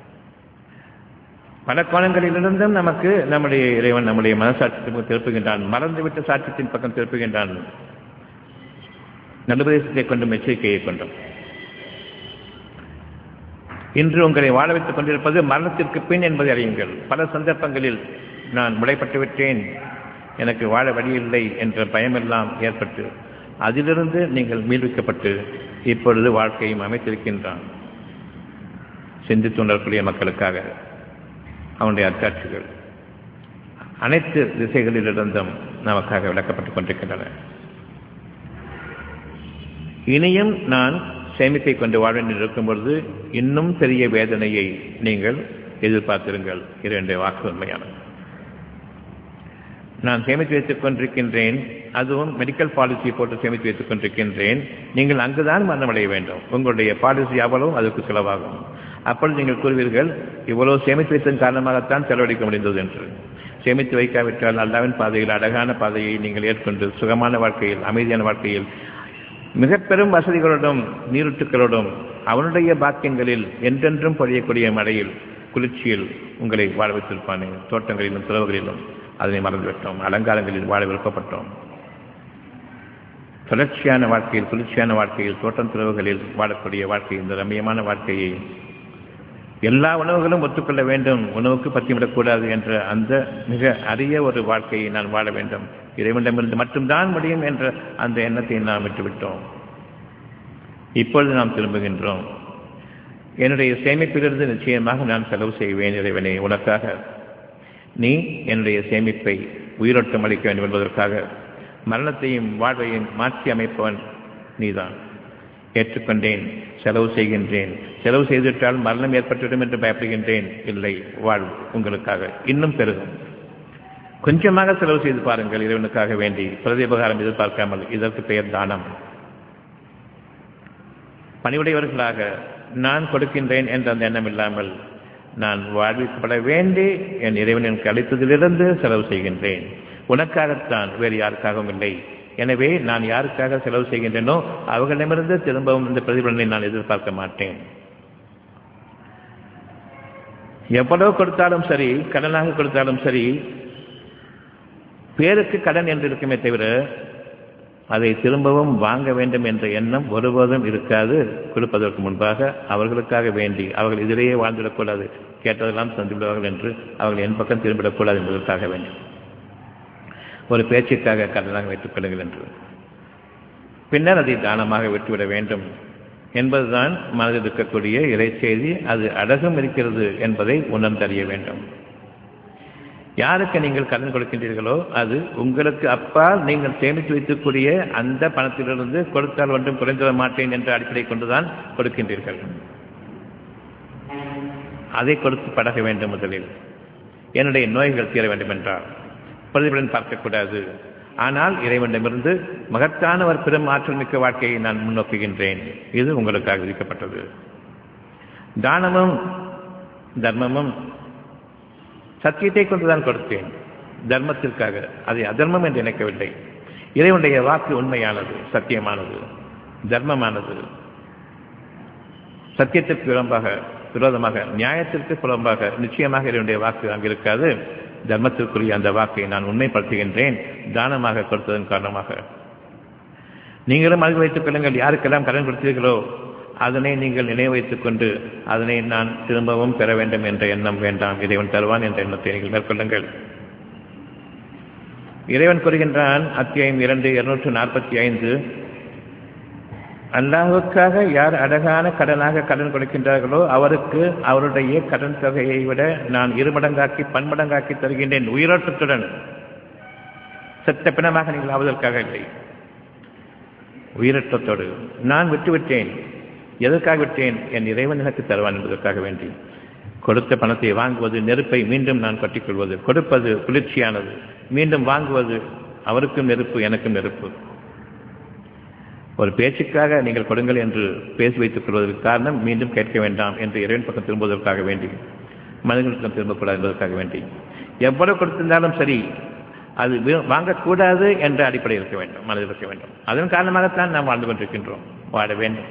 பல கோணங்களிலிருந்தும் நமக்கு நம்முடைய இறைவன் நம்முடைய மனசாட்சியத்தின் திருப்புகின்றான் மறந்துவிட்ட சாட்சியத்தின் பக்கம் திருப்புகின்றான் நல்லுபதேசத்தை கொண்டும் எச்சரிக்கையை கொண்டும் இன்று உங்களை வாழ வைத்துக் கொண்டிருப்பது மரணத்திற்கு பின் என்பதை அறியுங்கள் பல சந்தர்ப்பங்களில் நான் முளைப்பட்டு விட்டேன் எனக்கு வாழ வழியில்லை என்ற பயமெல்லாம் ஏற்பட்டு அதிலிருந்து நீங்கள் மீள்விக்கப்பட்டு இப்பொழுது வாழ்க்கையும் அமைத்திருக்கின்றான் சிந்தித்து உணரக்கூடிய மக்களுக்காக அவனுடைய அத்தாட்சிகள் அனைத்து திசைகளிலிருந்தும் நமக்காக விளக்கப்பட்டுக் கொண்டிருக்கின்றன இனியும் நான் சேமிப்பை கொண்டு வாழ இருக்கும் பொழுது இன்னும் பெரிய வேதனையை நீங்கள் எதிர்பார்த்திருங்கள் இரண்டு வாக்கு உண்மையானது நான் சேமித்து வைத்துக் கொண்டிருக்கின்றேன் அதுவும் மெடிக்கல் பாலிசி போட்டு சேமித்து வைத்துக் கொண்டிருக்கின்றேன் நீங்கள் அங்குதான் மரணமடைய வேண்டும் உங்களுடைய பாலிசி அவ்வளவும் அதற்கு செலவாகும் அப்பொழுது நீங்கள் கூறுவீர்கள் இவ்வளவு சேமித்து வைத்ததன் காரணமாகத்தான் செலவழிக்க முடிந்தது என்று சேமித்து வைக்காவிட்டால் அல்லாவின் பாதையில் அழகான பாதையை நீங்கள் ஏற்கொண்டு சுகமான வாழ்க்கையில் அமைதியான வாழ்க்கையில் மிக பெரும் வசதிகளோடும் நீருட்டுகளோடும் அவனுடைய பாக்கியங்களில் என்றென்றும் பொழியக்கூடிய மழையில் குளிர்ச்சியில் உங்களை வாழ வைத்திருப்பானே தோட்டங்களிலும் துறவுகளிலும் அதனை மறந்துவிட்டோம் அலங்காரங்களில் வாழ விருப்பப்பட்டோம் தொடர்ச்சியான வாழ்க்கையில் குளிர்ச்சியான வாழ்க்கையில் தோட்டம் துறவுகளில் வாழக்கூடிய வாழ்க்கை இந்த ரம்மியமான வாழ்க்கையை எல்லா உணவுகளும் ஒத்துக்கொள்ள வேண்டும் உணவுக்கு பத்திவிடக்கூடாது என்ற அந்த மிக அரிய ஒரு வாழ்க்கையை நான் வாழ வேண்டும் இறைவனிடமிருந்து மட்டும்தான் முடியும் என்ற அந்த எண்ணத்தை நாம் விட்டுவிட்டோம் இப்பொழுது நாம் திரும்புகின்றோம் என்னுடைய சேமிப்பிலிருந்து நிச்சயமாக நான் செலவு செய்வேன் இறைவனை உனக்காக நீ என்னுடைய சேமிப்பை உயிரோட்டம் அளிக்க வேண்டும் என்பதற்காக மரணத்தையும் வாழ்வையும் மாற்றி அமைப்பவன் நீதான் ஏற்றுக்கொண்டேன் செலவு செய்கின்றேன் செலவு செய்துவிட்டால் மரணம் ஏற்பட்டுவிடும் என்று பயப்படுகின்றேன் இல்லை வாழ்வு உங்களுக்காக இன்னும் பெருகும் கொஞ்சமாக செலவு செய்து பாருங்கள் இறைவனுக்காக வேண்டி பிரதிபகாரம் எதிர்பார்க்காமல் இதற்கு பெயர் தானம் பணிவுடையவர்களாக நான் கொடுக்கின்றேன் என்ற அந்த எண்ணம் இல்லாமல் நான் வாழ்விக்கப்பட வேண்டி என் இறைவன் எனக்கு அளித்ததிலிருந்து செலவு செய்கின்றேன் உனக்காகத்தான் வேறு யாருக்காகவும் இல்லை எனவே நான் யாருக்காக செலவு செய்கின்றேனோ அவர்களிடமிருந்து திரும்பவும் இந்த பிரதிபலனை நான் எதிர்பார்க்க மாட்டேன் எவ்வளவு கொடுத்தாலும் சரி கடனாக கொடுத்தாலும் சரி பேருக்கு கடன் என்று இருக்குமே தவிர அதை திரும்பவும் வாங்க வேண்டும் என்ற எண்ணம் ஒருபோதும் இருக்காது கொடுப்பதற்கு முன்பாக அவர்களுக்காக வேண்டி அவர்கள் இதிலேயே வாழ்ந்துவிடக்கூடாது கேட்டதெல்லாம் தந்துவிடுவார்கள் என்று அவர்கள் என் பக்கம் திரும்பிடக்கூடாது என்பதற்காக வேண்டும் ஒரு பேச்சுக்காக கடனாக வைத்துக் கொள்ளுங்கள் என்று பின்னர் அதை தானமாக விட்டுவிட வேண்டும் என்பதுதான் மனதில் இருக்கக்கூடிய இறை செய்தி அது அழகும் இருக்கிறது என்பதை உணர்ந்தறிய வேண்டும் யாருக்கு நீங்கள் கடன் கொடுக்கின்றீர்களோ அது உங்களுக்கு அப்பால் நீங்கள் சேமித்து வைக்கக்கூடிய அந்த பணத்திலிருந்து கொடுத்தால் ஒன்றும் குறைந்துவிட மாட்டேன் என்ற அடிப்படை கொண்டுதான் கொடுக்கின்றீர்கள் அதை கொடுத்து பழக வேண்டும் முதலில் என்னுடைய நோய்கள் தீர வேண்டும் என்றால் பிரதிபலன் பார்க்கக்கூடாது ஆனால் இறைவனிடமிருந்து மகத்தான ஒரு பெரும் ஆற்றல் மிக்க வாழ்க்கையை நான் முன்னோக்குகின்றேன் இது உங்களுக்காக விதிக்கப்பட்டது தானமும் தர்மமும் சத்தியத்தை கொண்டுதான் கொடுத்தேன் தர்மத்திற்காக அதை அதர்மம் என்று நினைக்கவில்லை இறைவனுடைய வாக்கு உண்மையானது சத்தியமானது தர்மமானது சத்தியத்திற்கு விளம்பாக விரோதமாக நியாயத்திற்கு புலம்பாக நிச்சயமாக இறைவனுடைய வாக்கு அங்கு இருக்காது தர்மத்திற்குரிய அந்த வாக்கை நான் உண்மைப்படுத்துகின்றேன் தானமாக கொடுத்ததன் காரணமாக நீங்களும் அறிவு வைத்துக் கொள்ளுங்கள் யாருக்கெல்லாம் கடன் கொடுத்தீர்களோ அதனை நீங்கள் நினைவு வைத்துக் கொண்டு அதனை நான் திரும்பவும் பெற வேண்டும் என்ற எண்ணம் வேண்டாம் இறைவன் தருவான் என்ற எண்ணத்தை நீங்கள் மேற்கொள்ளுங்கள் இறைவன் கூறுகின்றான் அத்தியாயம் இரண்டு இருநூற்று நாற்பத்தி ஐந்து அல்லாஹுக்காக யார் அழகான கடனாக கடன் கொடுக்கின்றார்களோ அவருக்கு அவருடைய கடன் தொகையை விட நான் இருமடங்காக்கி பன்மடங்காக்கி தருகின்றேன் உயிரோட்டத்துடன் செத்த பிணமாக நீங்கள் ஆவதற்காக இல்லை உயிரோட்டத்தோடு நான் விட்டுவிட்டேன் எதற்காக விட்டேன் என் இறைவன் எனக்கு தருவான் என்பதற்காக வேண்டி கொடுத்த பணத்தை வாங்குவது நெருப்பை மீண்டும் நான் கட்டிக்கொள்வது கொடுப்பது குளிர்ச்சியானது மீண்டும் வாங்குவது அவருக்கும் நெருப்பு எனக்கும் நெருப்பு ஒரு பேச்சுக்காக நீங்கள் கொடுங்கள் என்று பேசி வைத்துக் கொள்வதற்கு காரணம் மீண்டும் கேட்க வேண்டாம் என்று இறைவன் பக்கம் திரும்புவதற்காக வேண்டி மனிதர்களுக்கும் திரும்பக்கூடாது என்பதற்காக வேண்டி எவ்வளவு கொடுத்திருந்தாலும் சரி அது வாங்கக்கூடாது என்ற அடிப்படை இருக்க வேண்டும் மனதில் இருக்க வேண்டும் அதன் காரணமாகத்தான் நாம் வாழ்ந்து கொண்டிருக்கின்றோம் வாழ வேண்டும்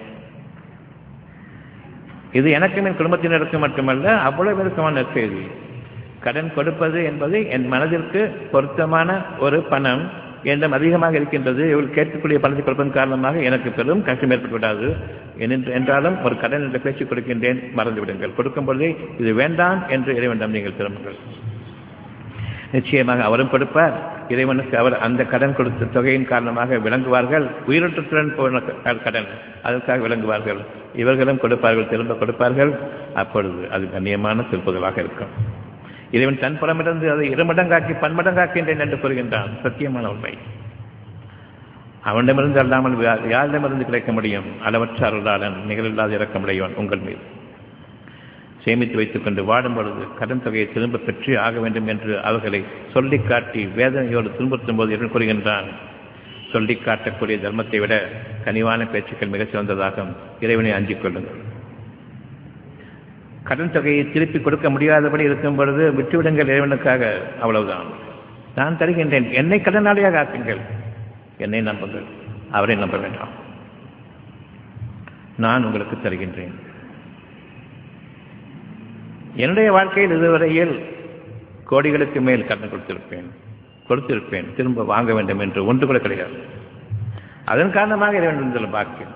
இது எனக்கும் என் குடும்பத்தினருக்கும் மட்டுமல்ல அவ்வளவு பேருக்குமான செய்தி கடன் கொடுப்பது என்பது என் மனதிற்கு பொருத்தமான ஒரு பணம் என்னிடம் அதிகமாக இருக்கின்றது இவள் கேட்கக்கூடிய பணத்தை கொடுப்பதன் காரணமாக எனக்கு பெரும் கஷ்டம் ஏற்பட்டுவிடாது என்றாலும் ஒரு கடன் என்ற பேச்சு கொடுக்கின்றேன் மறந்து விடுங்கள் கொடுக்கும் பொழுதே இது வேண்டாம் என்று இறைவனிடம் நீங்கள் திரும்புங்கள் நிச்சயமாக அவரும் கொடுப்பார் இறைவனுக்கு அவர் அந்த கடன் கொடுத்த தொகையின் காரணமாக விளங்குவார்கள் உயிரோட்டத்துடன் போன கடன் அதற்காக விளங்குவார்கள் இவர்களும் கொடுப்பார்கள் திரும்ப கொடுப்பார்கள் அப்பொழுது அது கண்ணியமான திருப்புதலாக இருக்கும் இறைவன் தன் புறமிருந்து அதை இருமடங்காக்கி பன்மடங்காக்கின்றேன் என்று கூறுகின்றான் சத்தியமான உண்மை அவனிடமிருந்து அல்லாமல் யாரிடமிருந்து கிடைக்க முடியும் அளவற்ற அருளாளன் நிகழில்லாத இறக்கமுடையவன் உங்கள் மீது சேமித்து வைத்துக் கொண்டு வாடும் பொழுது கடன் தொகையை திரும்ப பெற்று ஆக வேண்டும் என்று அவர்களை சொல்லி காட்டி வேதனையோடு துன்புறுத்தும் போது இறைவன் கூறுகின்றான் சொல்லி காட்டக்கூடிய தர்மத்தை விட கனிவான பேச்சுக்கள் மிகச் சிறந்ததாகும் இறைவனை அஞ்சிக் கொள்ளுங்கள் கடன் தொகையை திருப்பி கொடுக்க முடியாதபடி இருக்கும் பொழுது விட்டுவிடுங்கள் இறைவனுக்காக அவ்வளவுதான் நான் தருகின்றேன் என்னை கடனாளியாக ஆக்குங்கள் என்னை நம்புங்கள் அவரை நம்ப வேண்டாம் நான் உங்களுக்கு தருகின்றேன் என்னுடைய வாழ்க்கையில் இதுவரையில் கோடிகளுக்கு மேல் கடன் கொடுத்திருப்பேன் கொடுத்திருப்பேன் திரும்ப வாங்க வேண்டும் என்று ஒன்று கூட கிடையாது அதன் காரணமாக இறைவன் பாக்கியம்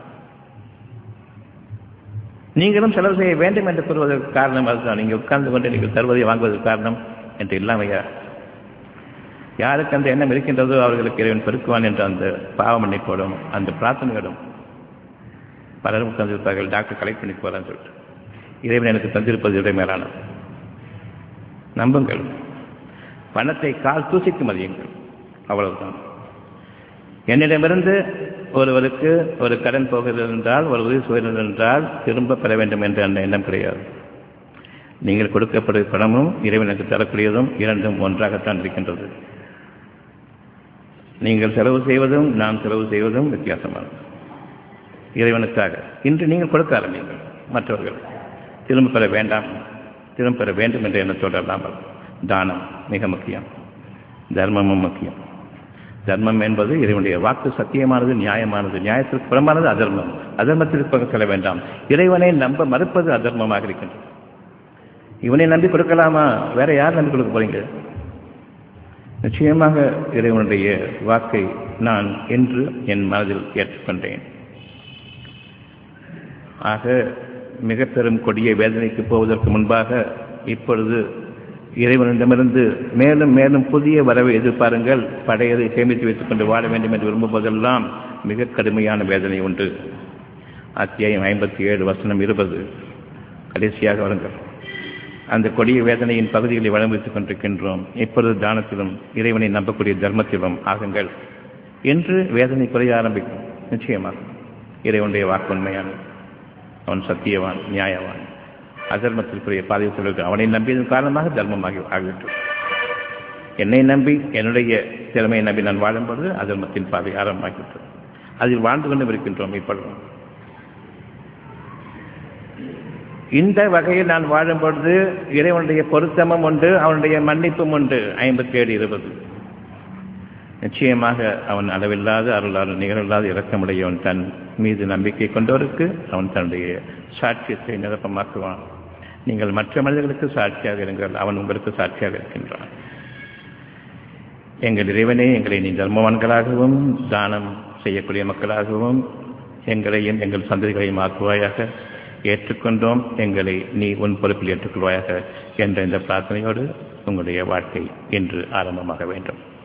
நீங்களும் செலவு செய்ய வேண்டும் என்று கூறுவதற்கு காரணம் அதுதான் நீங்கள் உட்கார்ந்து கொண்டு நீங்கள் தருவதை வாங்குவதற்கு காரணம் என்று இல்லாமையா யாருக்கு அந்த எண்ணம் இருக்கின்றதோ அவர்களுக்கு இறைவன் பெருக்குவான் என்ற அந்த பாவ மன்னிப்போடும் அந்த பிரார்த்தனையோடும் பலரும் உட்கார்ந்திருப்பார்கள் டாக்டர் கலெக்ட் பண்ணி போகிறான்னு சொல்லிட்டு இறைவன் எனக்கு தந்திருப்பது விட மேலான நம்புங்கள் பணத்தை கால் தூசிக்கு மதியுங்கள் அவ்வளவுதான் என்னிடமிருந்து ஒருவருக்கு ஒரு கடன் போகிறது என்றால் ஒரு உதவி செய்கிறது என்றால் திரும்ப பெற வேண்டும் என்ற அந்த எண்ணம் கிடையாது நீங்கள் கொடுக்கப்படும் பணமும் இறைவனுக்கு தரக்கூடியதும் இரண்டும் ஒன்றாகத்தான் இருக்கின்றது நீங்கள் செலவு செய்வதும் நாம் செலவு செய்வதும் வித்தியாசமானது இறைவனுக்காக இன்று நீங்கள் கொடுக்க ஆரம்பிங்கள் மற்றவர்கள் திரும்ப பெற வேண்டாம் திரும்ப பெற வேண்டும் என்ற எண்ணத்தோடு அல்லாமல் தானம் மிக முக்கியம் தர்மமும் முக்கியம் தர்மம் என்பது இறைவனுடைய வாக்கு சத்தியமானது நியாயமானது நியாயத்திற்கு புறமானது அதர்மம் அதர்மத்திற்கு செல்ல வேண்டாம் இறைவனை நம்ப மறுப்பது அதர்மமாக இருக்கின்றது இவனை நம்பி கொடுக்கலாமா வேற யார் நம்பி கொடுக்க போறீங்க நிச்சயமாக இறைவனுடைய வாக்கை நான் என்று என் மனதில் ஏற்றுக்கொண்டேன் ஆக மிக பெரும் கொடிய வேதனைக்கு போவதற்கு முன்பாக இப்பொழுது இறைவனிடமிருந்து மேலும் மேலும் புதிய வரவை எதிர்பாருங்கள் பழையதை சேமித்து வைத்துக் கொண்டு வாழ வேண்டும் என்று விரும்புவதெல்லாம் மிக கடுமையான வேதனை உண்டு அத்தியாயம் ஐம்பத்தி ஏழு வசனம் இருபது கடைசியாக வருங்கள் அந்த கொடிய வேதனையின் பகுதிகளை வழங்கித்துக் கொண்டிருக்கின்றோம் இப்பொழுது தானத்திலும் இறைவனை நம்பக்கூடிய தர்மத்திலும் ஆகுங்கள் என்று வேதனை குறைய ஆரம்பிக்கும் நிச்சயமாக இறைவனுடைய வாக்கு உண்மையானது அவன் சத்தியவான் நியாயவான் அதர்மத்திற்குரிய பாதையை சொல்லுங்கள் அவனை நம்பியதன் காரணமாக தர்மமாகி ஆகிவிட்டது என்னை நம்பி என்னுடைய திறமையை நம்பி நான் வாழும்பொழுது அதர்மத்தின் பாதை ஆரம்பமாகிவிட்டது அதில் வாழ்ந்து கொண்டு இருக்கின்றோம் இப்பொழுது இந்த வகையில் நான் வாழும் பொழுது இறைவனுடைய பொருத்தமும் உண்டு அவனுடைய மன்னிப்பும் உண்டு ஐம்பத்தி ஏழு இருபது நிச்சயமாக அவன் அளவில்லாத அருளால் நிகழில்லாத இறக்கமுடையவன் தன் மீது நம்பிக்கை கொண்டவருக்கு அவன் தன்னுடைய சாட்சியத்தை நிரப்பமாக்குவான் நீங்கள் மற்ற மனிதர்களுக்கு சாட்சியாக இருங்கள் அவன் உங்களுக்கு சாட்சியாக இருக்கின்றான் எங்கள் இறைவனே எங்களை நீ தர்மவான்களாகவும் தானம் செய்யக்கூடிய மக்களாகவும் எங்களையும் எங்கள் சந்ததிகளையும் ஆக்குவாயாக ஏற்றுக்கொண்டோம் எங்களை நீ உன் பொறுப்பில் ஏற்றுக்கொள்வாயாக என்ற இந்த பிரார்த்தனையோடு உங்களுடைய வாழ்க்கை இன்று ஆரம்பமாக வேண்டும்